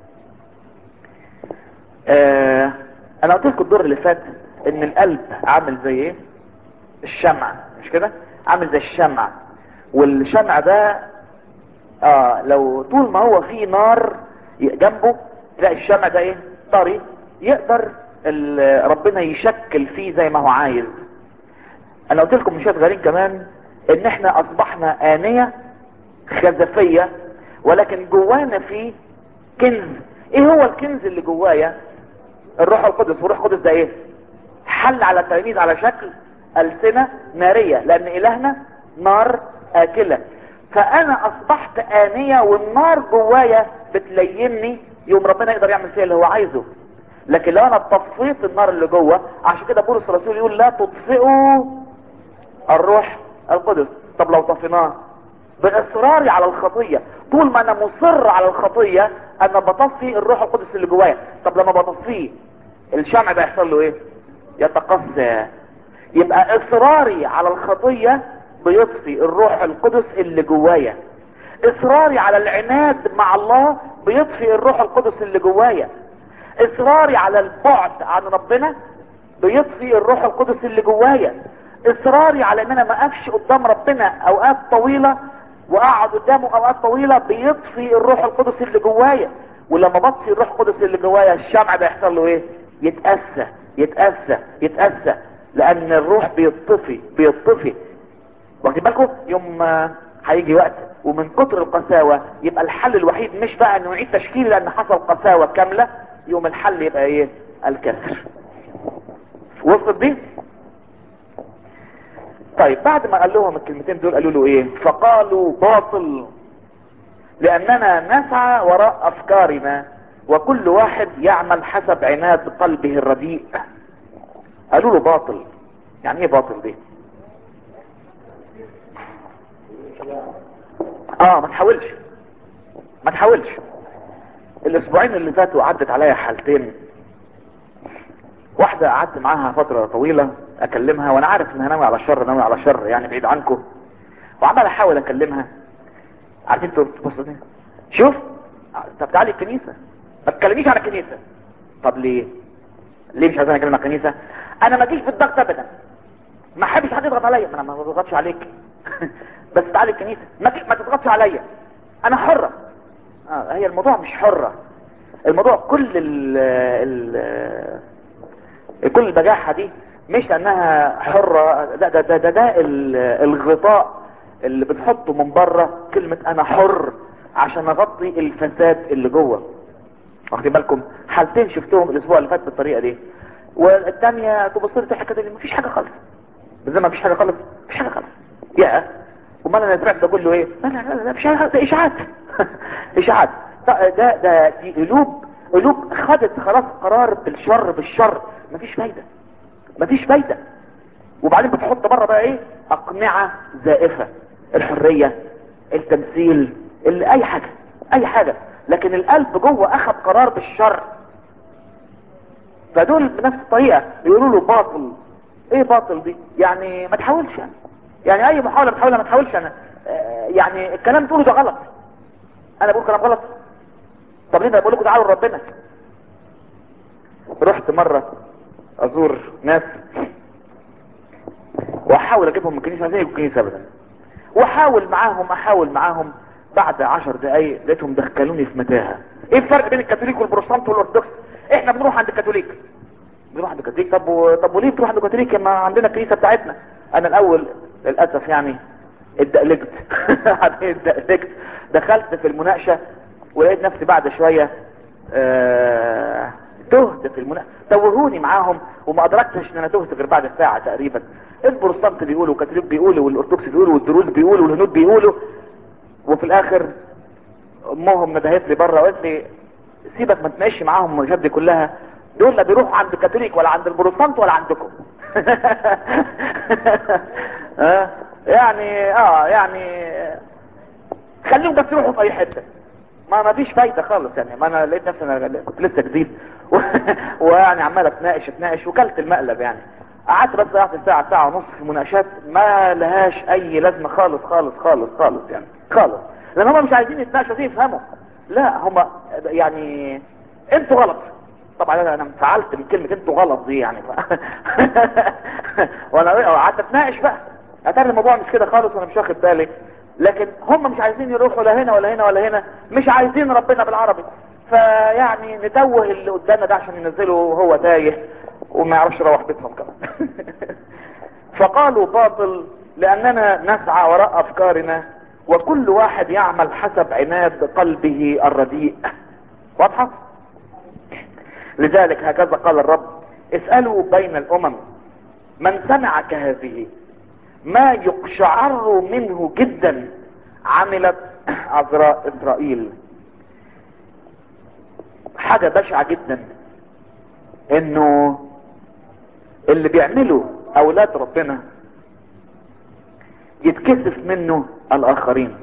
[SPEAKER 1] آه انا قلت لكم الدور اللي فات ان القلب عامل زي ايه الشمع مش كده عامل زي الشمع والشمع ده اه لو طول ما هو فيه نار جنبه تلاقي الشمع ده ايه طري يقدر ربنا يشكل فيه زي ما هو عايز انا قلت لكم مش غالين كمان ان احنا اصبحنا آنية خزفية ولكن جوانا فيه كنز ايه هو الكنز اللي جوايا الروح القدس والروح القدس ده ايه حل على التلاميذ على شكل ألسنة نارية لان الهنا نار آكلة فانا اصبحت آنية والنار جوايا بتليني يوم ربنا يقدر يعمل فيها اللي هو عايزه لكن لو انا طفيت النار اللي جوه عشان كده بولس الرسول يقول لا تطفئوا الروح القدس طب لو طفيناه باصراري على الخطيه طول ما انا مصر على الخطيه انا بطفي الروح القدس اللي جوايا طب لما بطفيه الشمع ده يحصل له ايه يتقصى يبقى اصراري على الخطيه بيطفي الروح القدس اللي جوايا اصراري على العناد مع الله بيطفي الروح القدس اللي جوايا اصراري على البعد عن ربنا بيطفي الروح القدس اللي جوايا اصراري على ان انا ما اقفش قدام ربنا اوقات طويلة واقعد قدامه اوقات طويلة بيطفي الروح القدس اللي جوايا ولما بطفي الروح القدس اللي جوايا الشمع ده يحصل له ايه يتأسى يتأسى يتأسى لان الروح بيطفي بيطفي واخدين بالكم يوم هيجي وقت ومن كتر القساوة يبقى الحل الوحيد مش بقى انه يعيد تشكيل لان حصل قساوة كاملة يوم الحل يبقى ايه الكسر وصلت دي طيب بعد ما قال لهم الكلمتين دول قالوا له ايه فقالوا باطل لاننا نسعى وراء افكارنا وكل واحد يعمل حسب عناد قلبه الرديء قالوا له باطل يعني ايه باطل دي اه ما تحاولش ما تحاولش الاسبوعين اللي فاتوا عدت عليا حالتين واحدة قعدت معاها فترة طويلة اكلمها وانا عارف انها ناوي على الشر ناوي على الشر يعني بعيد عنكم وعمال احاول اكلمها عارفين انتوا بصوا دي شوف طب تعالي الكنيسة ما تكلمنيش عن الكنيسة طب ليه ليه مش عايزين اكلم عن الكنيسة انا ما جيش بالضغط ابدا ما احبش حد يضغط عليا ما انا ما بضغطش عليك بس تعالي الكنيسة ما, ما تضغطش عليا انا حرة آه هي الموضوع مش حرة الموضوع كل ال ال كل البجاحة دي مش لانها حرة ده ده ده, ده, ده الغطاء اللي بنحطه من بره كلمة انا حر عشان اغطي الفساد اللي جوه واخدين بالكم حالتين شفتهم الاسبوع اللي فات بالطريقة دي والثانية تبص لي تضحك كده مفيش حاجة خالص زي ما مفيش حاجة خالص مفيش حاجة خالص يا امال انا سمعت ده كله ايه لا لا لا, لا مفيش حاجة ده اشاعات اشاعات ده ده دي قلوب قلوب خدت خلاص قرار بالشر بالشر مفيش فايدة مفيش فايدة وبعدين بتحط بره بقى ايه اقنعة زائفة الحرية التمثيل اللي اي حاجة اي حاجة لكن القلب جوه اخذ قرار بالشر فدول بنفس الطريقة يقولوا له باطل ايه باطل دي يعني ما تحاولش يعني يعني اي محاولة بتحاولها ما تحاولش انا آه يعني الكلام تقوله ده غلط انا بقول كلام غلط طب ليه ده بقول لكم تعالوا لربنا رحت مرة ازور ناس واحاول اجيبهم من الكنيسة زي الكنيسة ابدا واحاول معاهم احاول معاهم بعد عشر دقايق لقيتهم دخلوني في متاهة ايه الفرق بين الكاثوليك والبروتستانت والارثوذكس احنا بنروح عند الكاثوليك بنروح عند الكاثوليك طب و... طب وليه بتروح عند الكاثوليك ما عندنا الكنيسة بتاعتنا انا الاول للاسف يعني اتدقلقت اتدقلقت دخلت في المناقشه ولقيت نفسي بعد شويه آه تهت في المناقشه توهوني معاهم وما ادركتش ان انا تهت غير بعد ساعه تقريبا البروتستانت بيقولوا والكاثوليك بيقولوا والارثوذكس بيقولوا والدروز بيقولوا والهنود بيقولوا وفي الاخر امهم ندهت لي بره وقالت لي سيبك ما تناقش معاهم المجهات دي كلها دول لا بيروحوا عند الكاثوليك ولا عند البروتستانت ولا عندكم آه يعني اه يعني خليهم بس يروحوا في اي حته ما ما فيش فايده خالص يعني ما انا لقيت نفسي انا كنت لسه جديد ويعني عمال اتناقش اتناقش وكلت المقلب يعني قعدت بس ضيعت ساعه ساعه ونص في مناقشات ما لهاش اي لازمه خالص خالص خالص خالص يعني خالص لان هم مش عايزين يتناقشوا عايزين يفهموا لا هم يعني انتوا غلط طبعا انا انا انفعلت من كلمه انتوا غلط دي يعني ف... وانا قعدت اتناقش بقى اتاري الموضوع مش كده خالص وانا مش واخد بالي لكن هم مش عايزين يروحوا لا هنا ولا هنا ولا هنا مش عايزين ربنا بالعربي فيعني نتوه اللي قدامنا ده عشان ينزله وهو تايه وما يعرفش يروح بيتهم كمان فقالوا باطل لاننا نسعى وراء افكارنا وكل واحد يعمل حسب عناد قلبه الرديء واضحه لذلك هكذا قال الرب اسالوا بين الامم من سمع كهذه ما يقشعر منه جدا عملت عذراء اسرائيل حاجة بشعة جدا انه اللي بيعمله اولاد ربنا يتكسف منه الاخرين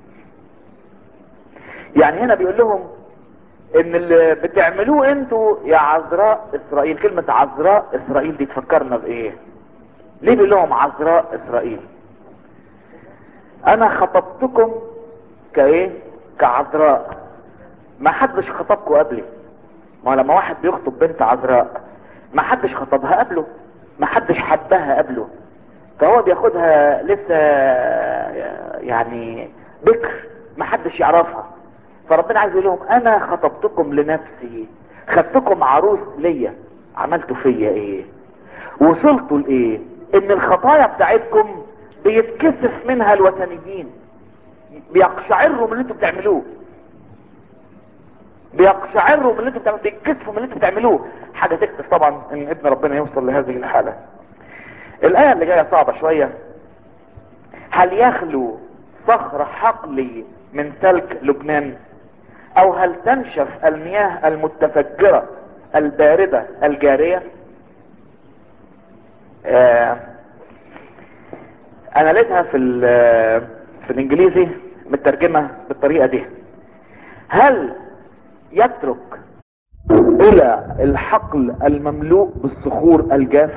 [SPEAKER 1] يعني هنا بيقول لهم ان اللي بتعملوه انتوا يا عذراء اسرائيل كلمة عذراء اسرائيل دي تفكرنا بايه ليه بيقول لهم عذراء اسرائيل انا خطبتكم كايه كعذراء ما حدش خطبكم قبلي ما لما واحد بيخطب بنت عذراء ما حدش خطبها قبله ما حدش حبها قبله فهو بياخدها لسه يعني بكر ما حدش يعرفها فربنا عايز يقول لهم انا خطبتكم لنفسي خدتكم عروس ليا عملتوا فيا ايه وصلتوا لايه ان الخطايا بتاعتكم بيتكسف منها الوثنيين بيقشعروا من اللي انتوا بتعملوه بيقشعروا من اللي انتوا بتعملوه بيتكسفوا من اللي انتوا بتعملوه حاجه تكسف طبعا ان ابن ربنا يوصل لهذه الحاله الايه اللي جايه صعبه شويه هل يخلو صخر حقلي من سلك لبنان او هل تنشف المياه المتفجره البارده الجاريه آه انا لقيتها في في الانجليزي مترجمه بالطريقه دي هل يترك الى الحقل المملوء بالصخور الجاف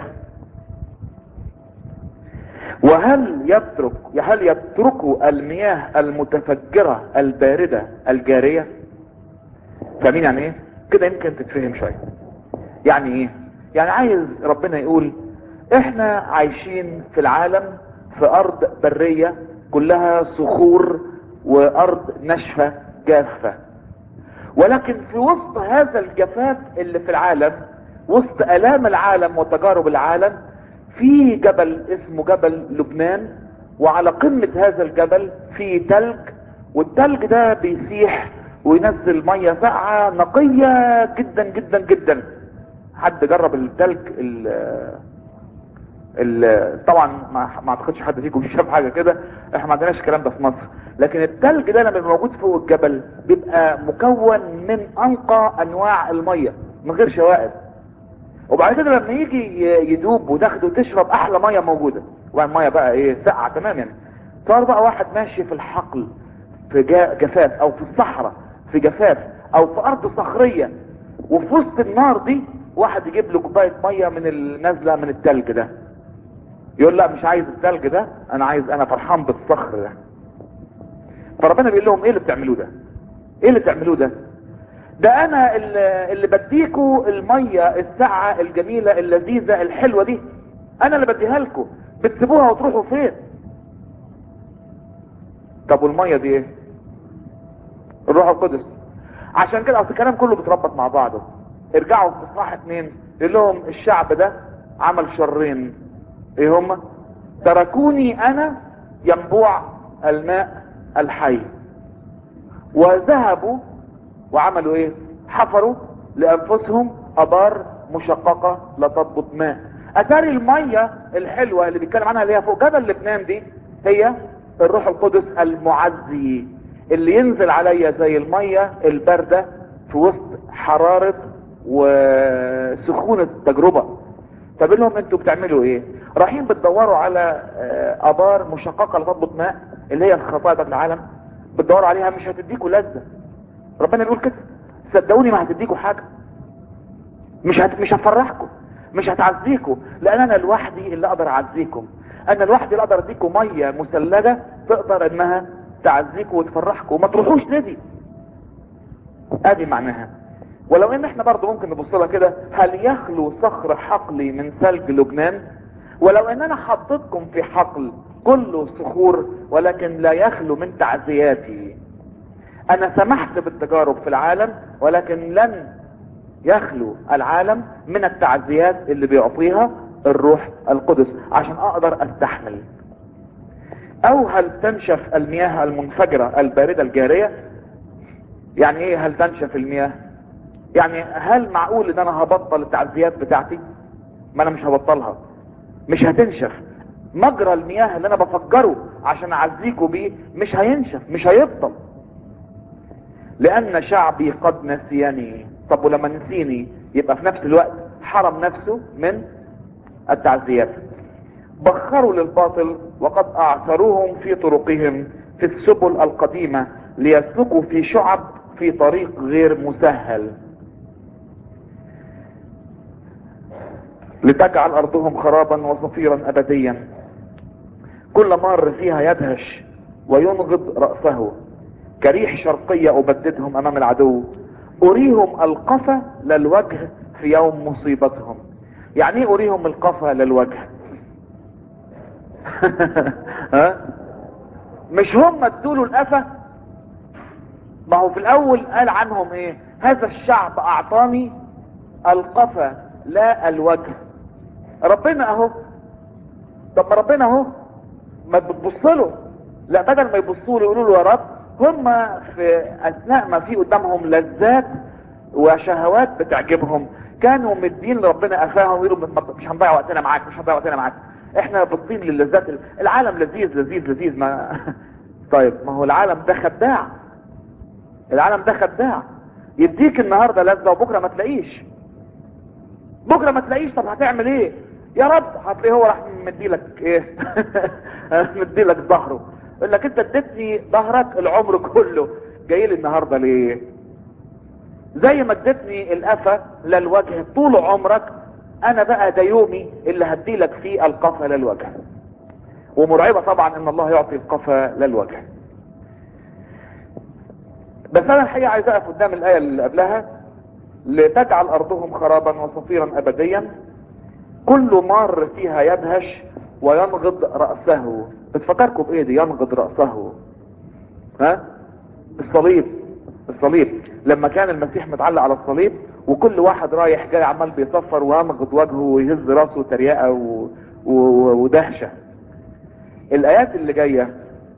[SPEAKER 1] وهل يترك هل يتركوا المياه المتفجرة الباردة الجارية فاهمين يعني ايه كده يمكن تتفهم شوية يعني ايه يعني عايز ربنا يقول احنا عايشين في العالم في ارض برية كلها صخور وارض ناشفة جافة ولكن في وسط هذا الجفاف اللي في العالم وسط الام العالم وتجارب العالم في جبل اسمه جبل لبنان وعلى قمة هذا الجبل في تلج والتلج ده بيسيح وينزل مية ساقعة نقية جدا جدا جدا حد جرب التلج ال ال طبعا ما ما اعتقدش حد فيكم شاف حاجه كده احنا ما عندناش الكلام ده في مصر لكن التلج ده لما بيبقى موجود فوق الجبل بيبقى مكون من انقى انواع الميه من غير شوائب وبعد كده لما يجي يدوب وتاخده وتشرب احلى ميه موجوده وبعدين الميه بقى ايه ساقعه تمام يعني صار بقى واحد ماشي في الحقل في جفاف او في الصحراء في جفاف او في ارض صخريه وفي وسط النار دي واحد يجيب له كوبايه ميه من النازله من التلج ده يقول لا مش عايز التلج ده انا عايز انا فرحان بالصخر ده فربنا بيقول لهم ايه اللي بتعملوه ده ايه اللي بتعملوه ده ده انا اللي, اللي بديكوا المية الساعة الجميلة اللذيذة الحلوة دي انا اللي بديها لكم بتسيبوها وتروحوا فين طب والمية دي ايه الروح القدس عشان كده اصل الكلام كله بيتربط مع بعضه ارجعوا في اصحاح اتنين يقول لهم الشعب ده عمل شرين ايه هما تركوني انا ينبوع الماء الحي وذهبوا وعملوا ايه حفروا لانفسهم ابار مشققة لا تضبط ماء اتاري المية الحلوة اللي بيتكلم عنها اللي هي فوق جبل لبنان دي هي الروح القدس المعزي اللي ينزل عليا زي المية الباردة في وسط حرارة وسخونة التجربة فبقول لهم انتوا بتعملوا ايه رايحين بتدوروا على آه، ابار مشققة لا تضبط ماء اللي هي الخطايا بتاعت العالم بتدوروا عليها مش هتديكوا لذة ربنا بيقول كده صدقوني ما هتديكوا حاجة مش هت... مش هتفرحكم مش هتعزيكم لان انا لوحدي اللي اقدر اعزيكم انا لوحدي اللي اقدر اديكم ميه مثلجه تقدر انها تعزيكم وتفرحكم وما تروحوش ندي ادي معناها ولو ان احنا برضو ممكن نبص لها كده هل يخلو صخر حقلي من ثلج لبنان ولو ان انا حطيتكم في حقل كله صخور ولكن لا يخلو من تعزياتي انا سمحت بالتجارب في العالم ولكن لن يخلو العالم من التعزيات اللي بيعطيها الروح القدس عشان اقدر استحمل او هل تنشف المياه المنفجرة الباردة الجارية يعني ايه هل تنشف المياه يعني هل معقول ان انا هبطل التعزيات بتاعتي ما انا مش هبطلها مش هتنشف مجرى المياه اللي انا بفجره عشان اعزيكوا بيه مش هينشف مش هيبطل لان شعبي قد نسيني طب ولما نسيني يبقى في نفس الوقت حرم نفسه من التعزيات بخروا للباطل وقد اعثروهم في طرقهم في السبل القديمة ليسلكوا في شعب في طريق غير مسهل لتجعل ارضهم خرابا وصفيرا ابديا كل مر فيها يدهش وينغض رأسه كريح شرقية أبددهم أمام العدو أريهم القفا للوجه في يوم مصيبتهم يعني ايه أريهم القفا للوجه ها مش هم ادوله القفا ما هو في الأول قال عنهم ايه هذا الشعب أعطاني القفا لا الوجه ربنا اهو طب ما ربنا اهو ما بتبص له لا بدل ما يبصوا له يقولوا له يا رب هم في اثناء ما في قدامهم لذات وشهوات بتعجبهم كانوا مدين لربنا قفاهم ويقولوا مش هنضيع وقتنا معاك مش هنضيع وقتنا معاك احنا باصين للذات العالم لذيذ لذيذ لذيذ ما طيب ما هو العالم ده خداع العالم ده خداع يديك النهارده لذه وبكره ما تلاقيش بكره ما تلاقيش طب هتعمل ايه يا رب هتلاقيه هو راح مديلك ايه مديلك ظهره يقول لك انت اديتني ظهرك العمر كله جاي لي النهارده ليه زي ما اديتني القفا للوجه طول عمرك انا بقى ده يومي اللي هديلك فيه القفا للوجه ومرعبه طبعا ان الله يعطي القفا للوجه بس انا الحقيقه عايز اقف قدام الايه اللي قبلها لتجعل ارضهم خرابا وصفيرا ابديا كل مار فيها يدهش وينغض رأسه بتفكركم بايه دي ينغض رأسه ها الصليب الصليب لما كان المسيح متعلق على الصليب وكل واحد رايح جاي عمال بيصفر وينغض وجهه ويهز راسه تريقة و... و... ودهشة الايات اللي جاية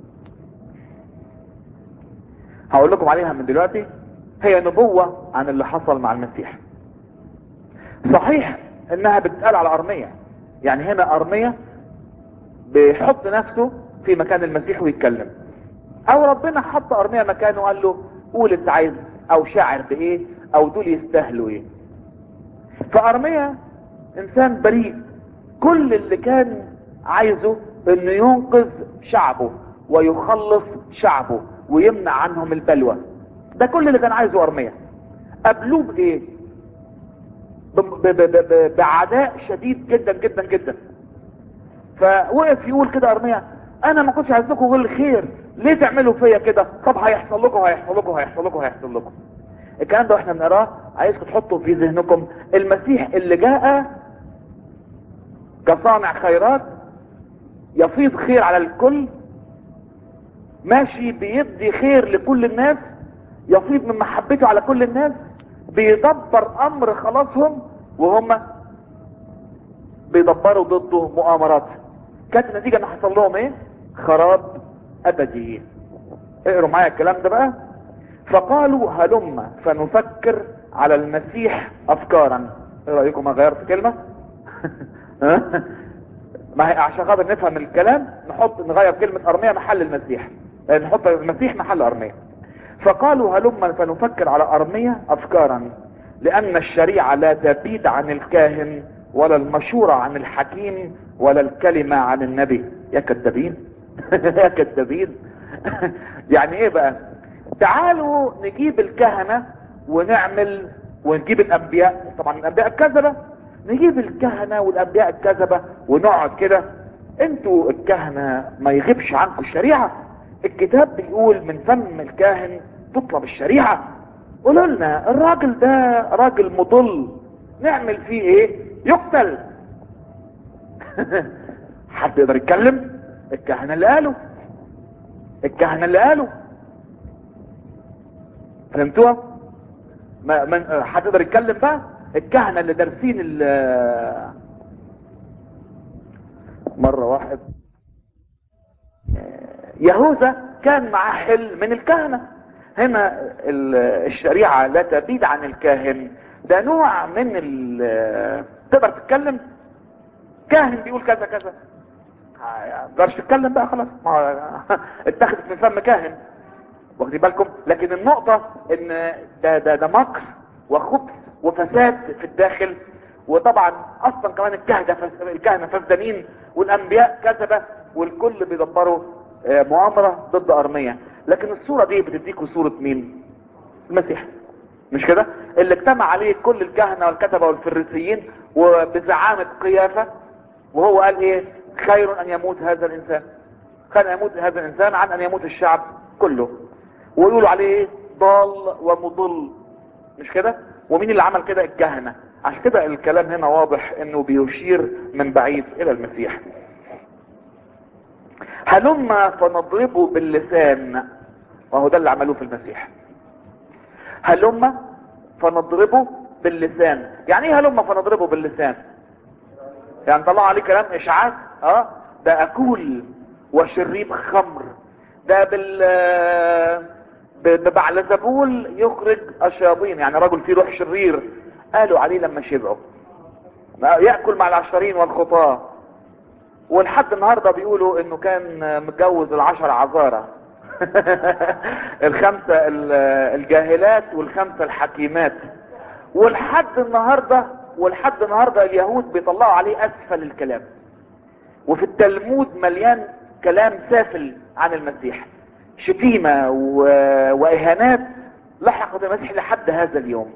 [SPEAKER 1] هقول لكم عليها من دلوقتي هي نبوة عن اللي حصل مع المسيح صحيح انها بتتقال على ارمية يعني هنا ارمية بيحط نفسه في مكان المسيح ويتكلم او ربنا حط ارمية مكانه وقال له قول انت عايز او شاعر بايه او دول يستاهلوا ايه فارمية انسان بريء كل اللي كان عايزه انه ينقذ شعبه ويخلص شعبه ويمنع عنهم البلوى ده كل اللي كان عايزه ارمية قابلوه بايه ب- ب- ب- ب- بعداء شديد جدا جدا جدا فوقف يقول كده ارميا انا ما كنتش عايز لكم غير الخير ليه تعملوا فيا كده طب هيحصل لكم هيحصل لكم هيحصل لكم هيحصل لكم الكلام ده واحنا بنقراه عايزكم تحطوا في ذهنكم المسيح اللي جاء كصانع خيرات يفيض خير على الكل ماشي بيدي خير لكل الناس يفيض من محبته على كل الناس بيدبر امر خلاصهم وهم بيدبروا ضده مؤامرات كانت النتيجة ان حصل لهم ايه خراب ابدي اقروا معايا الكلام ده بقى فقالوا هلم فنفكر على المسيح افكارا ايه رايكم غيرت كلمه ما هي عشان خاطر نفهم الكلام نحط نغير كلمه ارميه محل المسيح نحط المسيح محل ارميه فقالوا هلم فنفكر على ارميه افكارا لان الشريعه لا تبيد عن الكاهن ولا المشوره عن الحكيم ولا الكلمه عن النبي يا كذابين يا كذابين يعني ايه بقى تعالوا نجيب الكهنة ونعمل ونجيب الانبياء طبعا الانبياء الكذبة نجيب الكهنة والانبياء الكذبة ونقعد كده انتوا الكهنة ما يغيبش عنكم الشريعة الكتاب بيقول من فم الكاهن تطلب الشريعة قولوا لنا الراجل ده راجل مضل نعمل فيه ايه يقتل حد يقدر يتكلم الكهنة اللي قالوا الكهنة اللي قالوا فهمتوها ما من حد يقدر يتكلم بقى الكهنة اللي دارسين ال مرة واحد يهوذا كان معاه حل من الكهنة هنا الشريعة لا تبيد عن الكاهن ده نوع من ال تقدر تتكلم كاهن بيقول كذا كذا تقدرش تتكلم بقى خلاص ما اتخذت من فم كاهن واخدين بالكم لكن النقطة ان ده ده ده مكر وخبث وفساد في الداخل وطبعا اصلا كمان الكهنة الكهنة فسدانين والانبياء كذبة والكل بيدبروا مؤامرة ضد ارمية لكن الصورة دي بتديكوا صورة مين المسيح مش كده اللي اجتمع عليه كل الكهنة والكتبة والفريسيين وبزعامة قيافة وهو قال ايه خير ان يموت هذا الانسان خير ان يموت هذا الانسان عن ان يموت الشعب كله ويقولوا عليه ايه ضال ومضل مش كده ومين اللي عمل كده الكهنة عشان كده الكلام هنا واضح انه بيشير من بعيد الى المسيح هلما فنضربه باللسان وهو ده اللي عملوه في المسيح هلما فنضربه باللسان يعني ايه هلما فنضربه باللسان يعني طلع عليه كلام اشعاع اه ده اكول وشريب خمر ده بال ببعلزبول يخرج الشياطين يعني رجل فيه روح شرير قالوا عليه لما شبعوا يأكل مع العشرين والخطاة ولحد النهاردة بيقولوا انه كان متجوز العشر عذارة الخمسة الجاهلات والخمسة الحكيمات ولحد النهاردة ولحد النهاردة اليهود بيطلعوا عليه اسفل الكلام وفي التلمود مليان كلام سافل عن المسيح شتيمة و... واهانات لحقت المسيح لحد هذا اليوم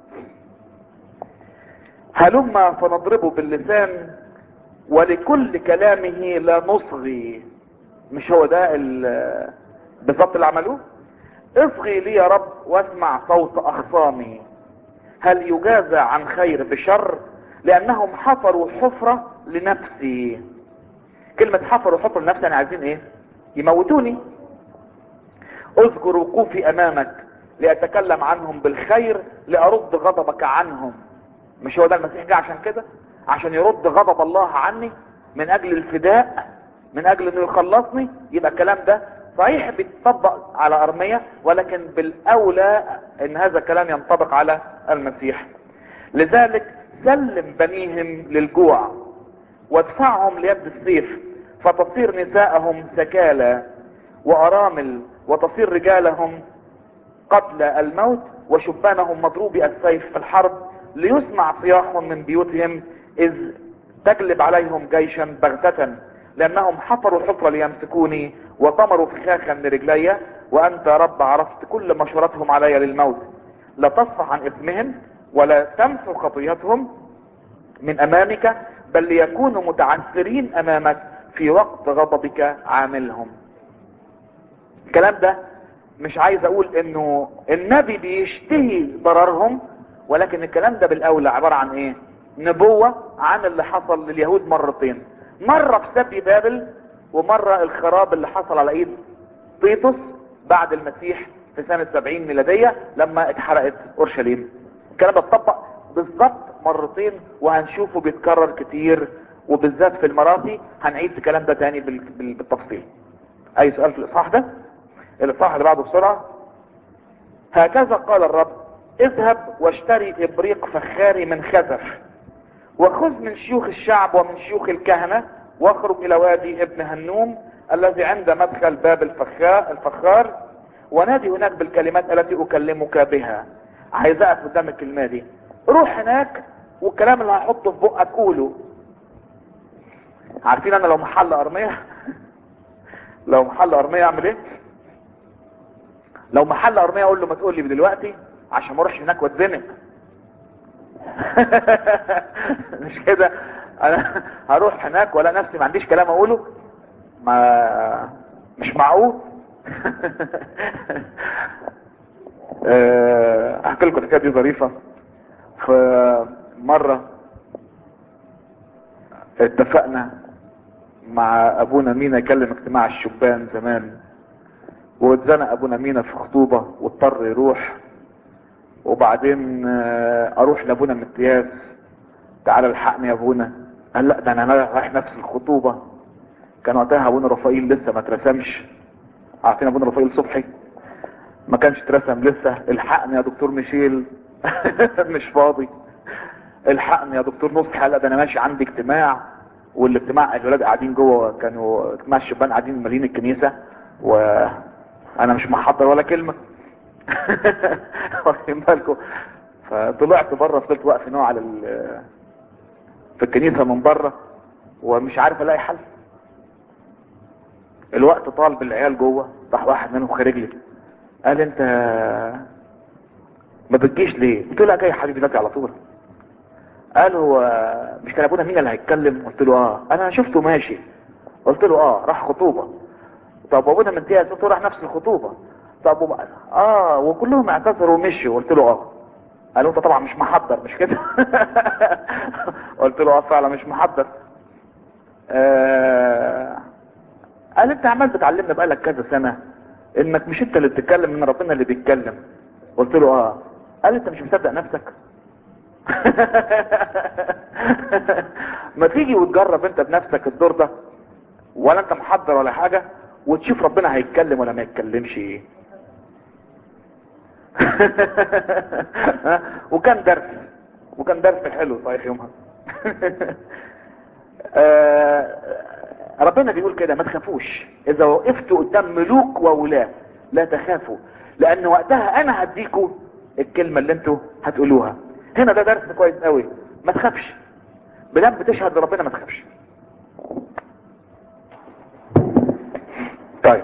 [SPEAKER 1] هلما فنضربه باللسان ولكل كلامه لا نصغي مش هو ده ال... بالظبط اللي عملوه اصغي لي يا رب واسمع صوت اخصامي هل يجازى عن خير بشر لانهم حفروا حفرة لنفسي كلمة حفروا حفرة لنفسي يعني عايزين ايه يموتوني اذكر وقوفي امامك لاتكلم عنهم بالخير لارد غضبك عنهم مش هو ده المسيح جه عشان كده عشان يرد غضب الله عني من اجل الفداء من اجل انه يخلصني يبقى الكلام ده صحيح بيتطبق على ارمية ولكن بالاولى ان هذا الكلام ينطبق على المسيح لذلك سلم بنيهم للجوع وادفعهم ليد السيف فتصير نساءهم سكالى وارامل وتصير رجالهم قتل الموت وشبانهم مضروبي السيف في الحرب ليسمع صياحهم من بيوتهم اذ تجلب عليهم جيشا بغتة لانهم حفروا حفرة ليمسكوني وطمروا فخاخا لرجلي وانت يا رب عرفت كل مشورتهم علي للموت لا تصفح عن اثمهم ولا تمحو خطيتهم من امامك بل ليكونوا متعثرين امامك في وقت غضبك عاملهم الكلام ده مش عايز اقول انه النبي بيشتهي ضررهم ولكن الكلام ده بالاولى عبارة عن ايه نبوة عن اللي حصل لليهود مرتين مرة في سبي بابل ومرة الخراب اللي حصل على ايد طيطس بعد المسيح في سنة 70 ميلادية لما اتحرقت اورشليم الكلام ده اتطبق بالظبط مرتين وهنشوفه بيتكرر كتير وبالذات في المراتي هنعيد الكلام ده تاني بال- بال- بالتفصيل اي سؤال في الاصحاح ده الاصحاح اللي بعده بسرعة هكذا قال الرب اذهب واشتري ابريق فخاري من خزف وخذ من شيوخ الشعب ومن شيوخ الكهنة واخرج الى وادي ابن هنوم الذي عند مدخل باب الفخار, الفخار ونادي هناك بالكلمات التي اكلمك بها عايز اقف قدام الكلمة دي روح هناك والكلام اللي هحطه في بقك قوله عارفين انا لو محل ارمية لو محل ارمية اعمل ايه لو محل ارمية اقول له ما تقول لي دلوقتي عشان ما اروحش هناك واتزنق مش كده انا هروح هناك ولا نفسي ما عنديش كلام اقوله ما مش معقول آه، احكي لكم الحكايه دي ظريفه في مره اتفقنا مع ابونا مينا يكلم اجتماع الشبان زمان واتزنق ابونا مينا في خطوبه واضطر يروح وبعدين آه، اروح لابونا متياس تعالى الحقني يا ابونا قال لا ده انا رايح نفس الخطوبه كان وقتها ابونا رفائيل لسه ما اترسمش عارفين ابونا رفائيل صبحي ما كانش اترسم لسه الحقني يا دكتور ميشيل مش فاضي الحقني يا دكتور نصحى لا ده انا ماشي عندي اجتماع والاجتماع الولاد قاعدين جوه كانوا اجتماع الشبان قاعدين مالين الكنيسه وانا مش محضر ولا كلمه واخدين بالكم فطلعت بره فضلت واقف هنا على ال- في الكنيسه من بره ومش عارف الاقي حل الوقت طال بالعيال جوه راح واحد منهم خارج لي قال انت ما بتجيش ليه قلت له لا جاي يا حبيبي دلوقتي على طول قال هو مش كان ابونا مين اللي هيتكلم قلت له اه انا شفته ماشي قلت له اه راح خطوبه طب وابونا من تياس قلت له راح نفس الخطوبه طب وب... اه وكلهم اعتذروا ومشوا قلت له اه قال انت طبعا مش محضر مش كده قلت له اه فعلا مش محضر آه... قال انت عمال بتعلمنا بقالك كذا سنه انك مش انت اللي بتتكلم ان ربنا اللي بيتكلم قلت له اه قال انت مش مصدق نفسك ما تيجي وتجرب انت بنفسك الدور ده ولا انت محضر ولا حاجة وتشوف ربنا هيتكلم ولا ما يتكلمش ايه وكان درس وكان درس حلو صحيح يومها آه، ربنا بيقول كده ما تخافوش اذا وقفتوا قدام ملوك وولاة لا تخافوا لان وقتها انا هديكوا الكلمة اللي انتوا هتقولوها هنا ده درس كويس قوي ما تخافش بدام بتشهد لربنا ما تخافش طيب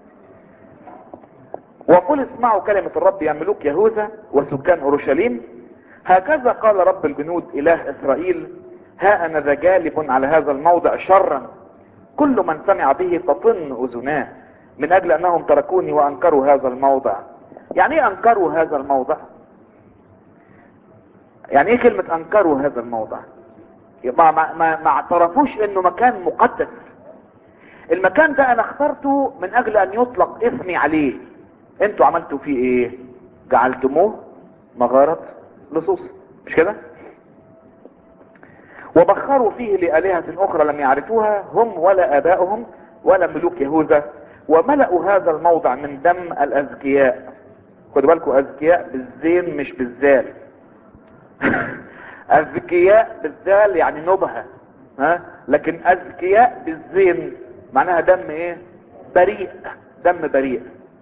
[SPEAKER 1] وقل اسمعوا كلمة الرب يا ملوك يهوذا وسكان اورشليم هكذا قال رب الجنود اله اسرائيل ها انا ذا جالب على هذا الموضع شرا كل من سمع به تطن اذناه من اجل انهم تركوني وانكروا هذا الموضع يعني ايه انكروا هذا الموضع يعني ايه كلمة انكروا هذا الموضع ما, ما, ما, ما اعترفوش انه مكان مقدس المكان ده انا اخترته من اجل ان يطلق اسمي عليه انتوا عملتوا فيه ايه جعلتموه مغارة لصوص مش كده وبخروا فيه لآلهة أخرى لم يعرفوها هم ولا آباؤهم ولا ملوك يهوذا وملأوا هذا الموضع من دم الأذكياء خدوا بالكم أذكياء بالزين مش بالزال أذكياء بالزال يعني نبهة ها لكن أذكياء بالزين معناها دم ايه بريء دم بريء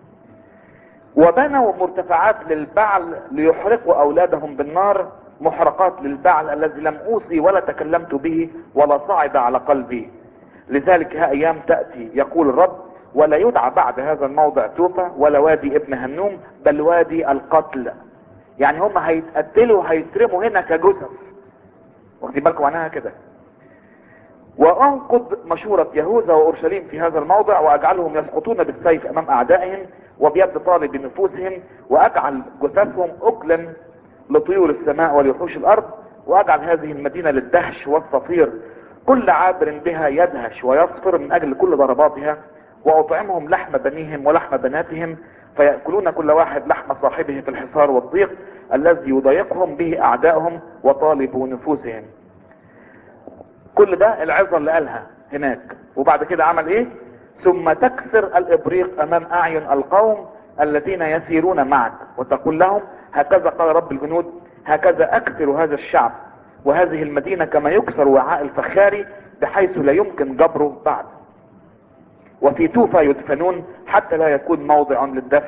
[SPEAKER 1] وبنوا مرتفعات للبعل ليحرقوا اولادهم بالنار محرقات للبعل الذي لم اوصي ولا تكلمت به ولا صعد على قلبي لذلك ها ايام تأتي يقول الرب ولا يدعى بعد هذا الموضع توفى ولا وادي ابن هنوم بل وادي القتل يعني هم هيتقتلوا هيترموا هنا كجثث واخدين بالكم معناها كده وانقض مشورة يهوذا واورشليم في هذا الموضع واجعلهم يسقطون بالسيف امام اعدائهم وبيد طالب بنفوسهم واجعل جثثهم اكلا لطيور السماء ولوحوش الارض واجعل هذه المدينة للدهش والصفير كل عابر بها يدهش ويصفر من اجل كل ضرباتها واطعمهم لحم بنيهم ولحم بناتهم فيأكلون كل واحد لحم صاحبه في الحصار والضيق الذي يضايقهم به اعدائهم وطالب نفوسهم كل ده العظة اللي قالها هناك وبعد كده عمل ايه ثم تكسر الابريق امام اعين القوم الذين يسيرون معك وتقول لهم هكذا قال رب الجنود هكذا اكثر هذا الشعب وهذه المدينة كما يكسر وعاء الفخاري بحيث لا يمكن جبره بعد وفي توفى يدفنون حتى لا يكون موضع للدفن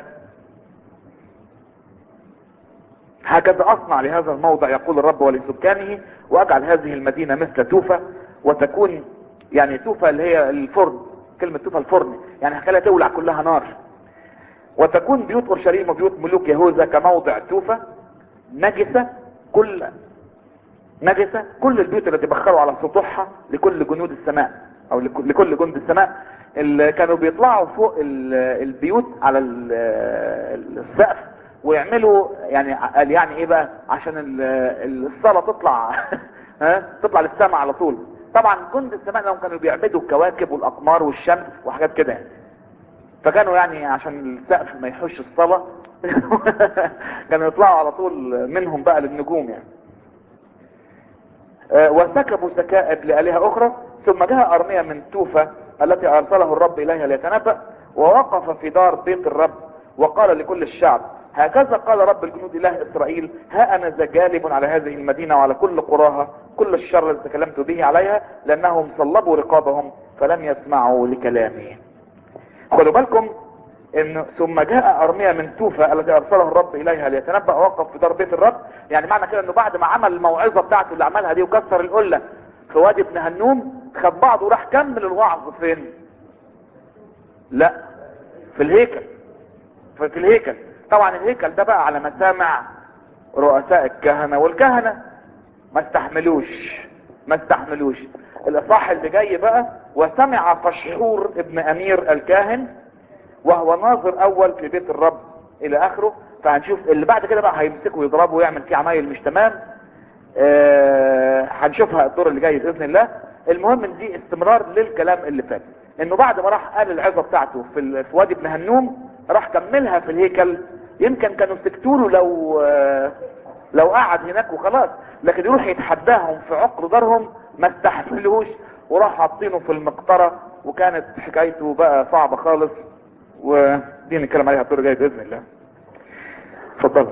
[SPEAKER 1] هكذا اصنع لهذا الموضع يقول الرب ولسكانه واجعل هذه المدينة مثل توفى وتكون يعني توفى اللي هي الفرن كلمة توفى الفرن يعني هخليها تولع كلها نار وتكون بيوت اورشليم وبيوت ملوك يهوذا كموضع توفى نجسة كل نجسة كل البيوت التي بخروا على سطوحها لكل جنود السماء او لك- لكل جند السماء اللي كانوا بيطلعوا فوق ال- البيوت على ال- السقف ويعملوا يعني قال يعني ايه بقى عشان ال- الصلاة تطلع ها تطلع للسماء على طول طبعا جند السماء لهم كانوا بيعبدوا الكواكب والاقمار والشمس وحاجات كده يعني فكانوا يعني عشان السقف ما يحوش الصلاة كانوا يطلعوا على طول منهم بقى للنجوم يعني آه، وسكبوا سكائب لآلهة أخرى ثم جاء أرميا من توفى التي أرسله الرب إليها ليتنبأ ووقف في دار بيت الرب وقال لكل الشعب هكذا قال رب الجنود إله إسرائيل ها أنا ذا جالب على هذه المدينة وعلى كل قراها كل الشر الذي تكلمت به عليها لأنهم صلبوا رقابهم فلم يسمعوا لكلامي خدوا بالكم ان ثم جاء ارميا من توفى الذي ارسله الرب اليها ليتنبأ وقف في دار بيت الرب يعني معنى كده انه بعد ما عمل الموعظه بتاعته اللي عملها دي وكسر القله في وادي ابن هنوم خد بعضه وراح كمل الوعظ فين لا في الهيكل في في الهيكل طبعا الهيكل ده بقى على مسامع رؤساء الكهنه والكهنه ما استحملوش ما استحملوش الاصحاح اللي جاي بقى وسمع فشحور ابن امير الكاهن وهو ناظر اول في بيت الرب الى اخره فهنشوف اللي بعد كده بقى هيمسكه ويضربه ويعمل فيه عمايل مش تمام آه، هنشوفها الدور اللي جاي باذن الله المهم ان دي استمرار للكلام اللي فات انه بعد ما راح قال العظه بتاعته في, ال- في وادي ابن هنوم راح كملها في الهيكل يمكن كانوا سكتوا له لو آه، لو قعد هناك وخلاص لكن يروح يتحداهم في عقر دارهم ما استحملوش وراح حاطينه في المقطره وكانت حكايته بقى صعبه خالص ودي نتكلم عليها الدور الجاي باذن الله اتفضل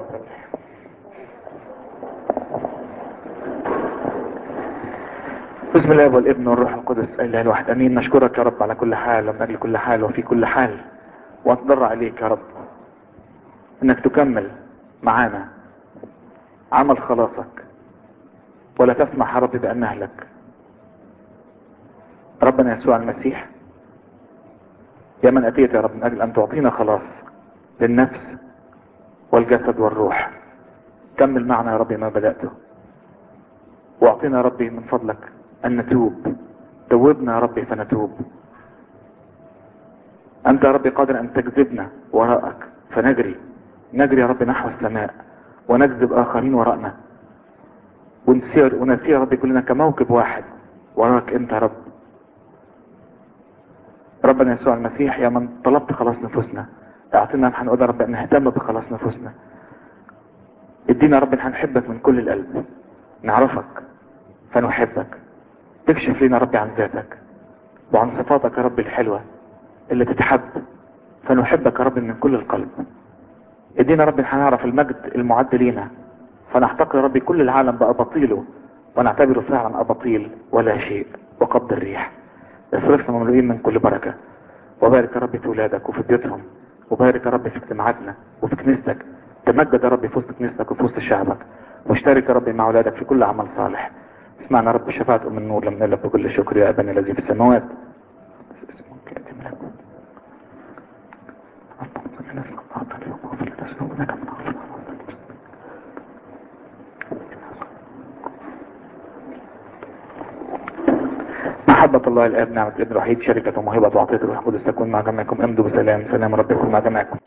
[SPEAKER 1] بسم الله والابن والروح القدس الاله الواحد امين نشكرك يا رب على كل حال ومن اجل كل حال وفي كل حال واتضرع اليك يا رب انك تكمل معانا عمل خلاصك ولا تسمح يا رب بان نهلك ربنا يسوع المسيح يا من اتيت يا رب من اجل ان تعطينا خلاص للنفس والجسد والروح كمل معنا يا رب ما بدأته واعطينا يا ربي من فضلك ان نتوب توبنا يا ربي فنتوب انت يا ربي قادر ان تجذبنا وراءك فنجري نجري يا رب نحو السماء ونجذب اخرين وراءنا ونسير ونسير يا ربي كلنا كموكب واحد وراك انت يا رب ربنا يسوع المسيح يا من طلبت خلاص نفوسنا اعطينا نحن نقدر رب ان نهتم بخلاص نفوسنا ادينا يا رب ان هنحبك من كل القلب نعرفك فنحبك تكشف لنا يا رب عن ذاتك وعن صفاتك يا رب الحلوة اللي تتحب فنحبك يا رب من كل القلب ادينا يا رب ان هنعرف المجد المعد لينا فنحتقر يا رب كل العالم بأباطيله ونعتبره فعلا أباطيل ولا شيء وقبض الريح اصرفنا مملوئين من كل بركة وبارك يا رب في ولادك وفي بيوتهم وبارك يا رب في اجتماعاتنا وفي كنيستك تمجد يا رب في وسط كنيستك وفي وسط شعبك واشترك يا رب مع اولادك في كل عمل صالح اسمعنا يا رب شفاعة ام النور لما نقلب بكل شكر يا ابانا الذي في السماوات اسمك يأتي ملكوتك. اللهم صل على سيدنا محمد واغفر لنا ذنوبنا كما نغفر للمسلمين. محبة الله الآب نعمة الابن الوحيد شركة وموهبة وعطية الروح القدس تكون مع جميعكم امضوا بسلام سلام ربكم مع جميعكم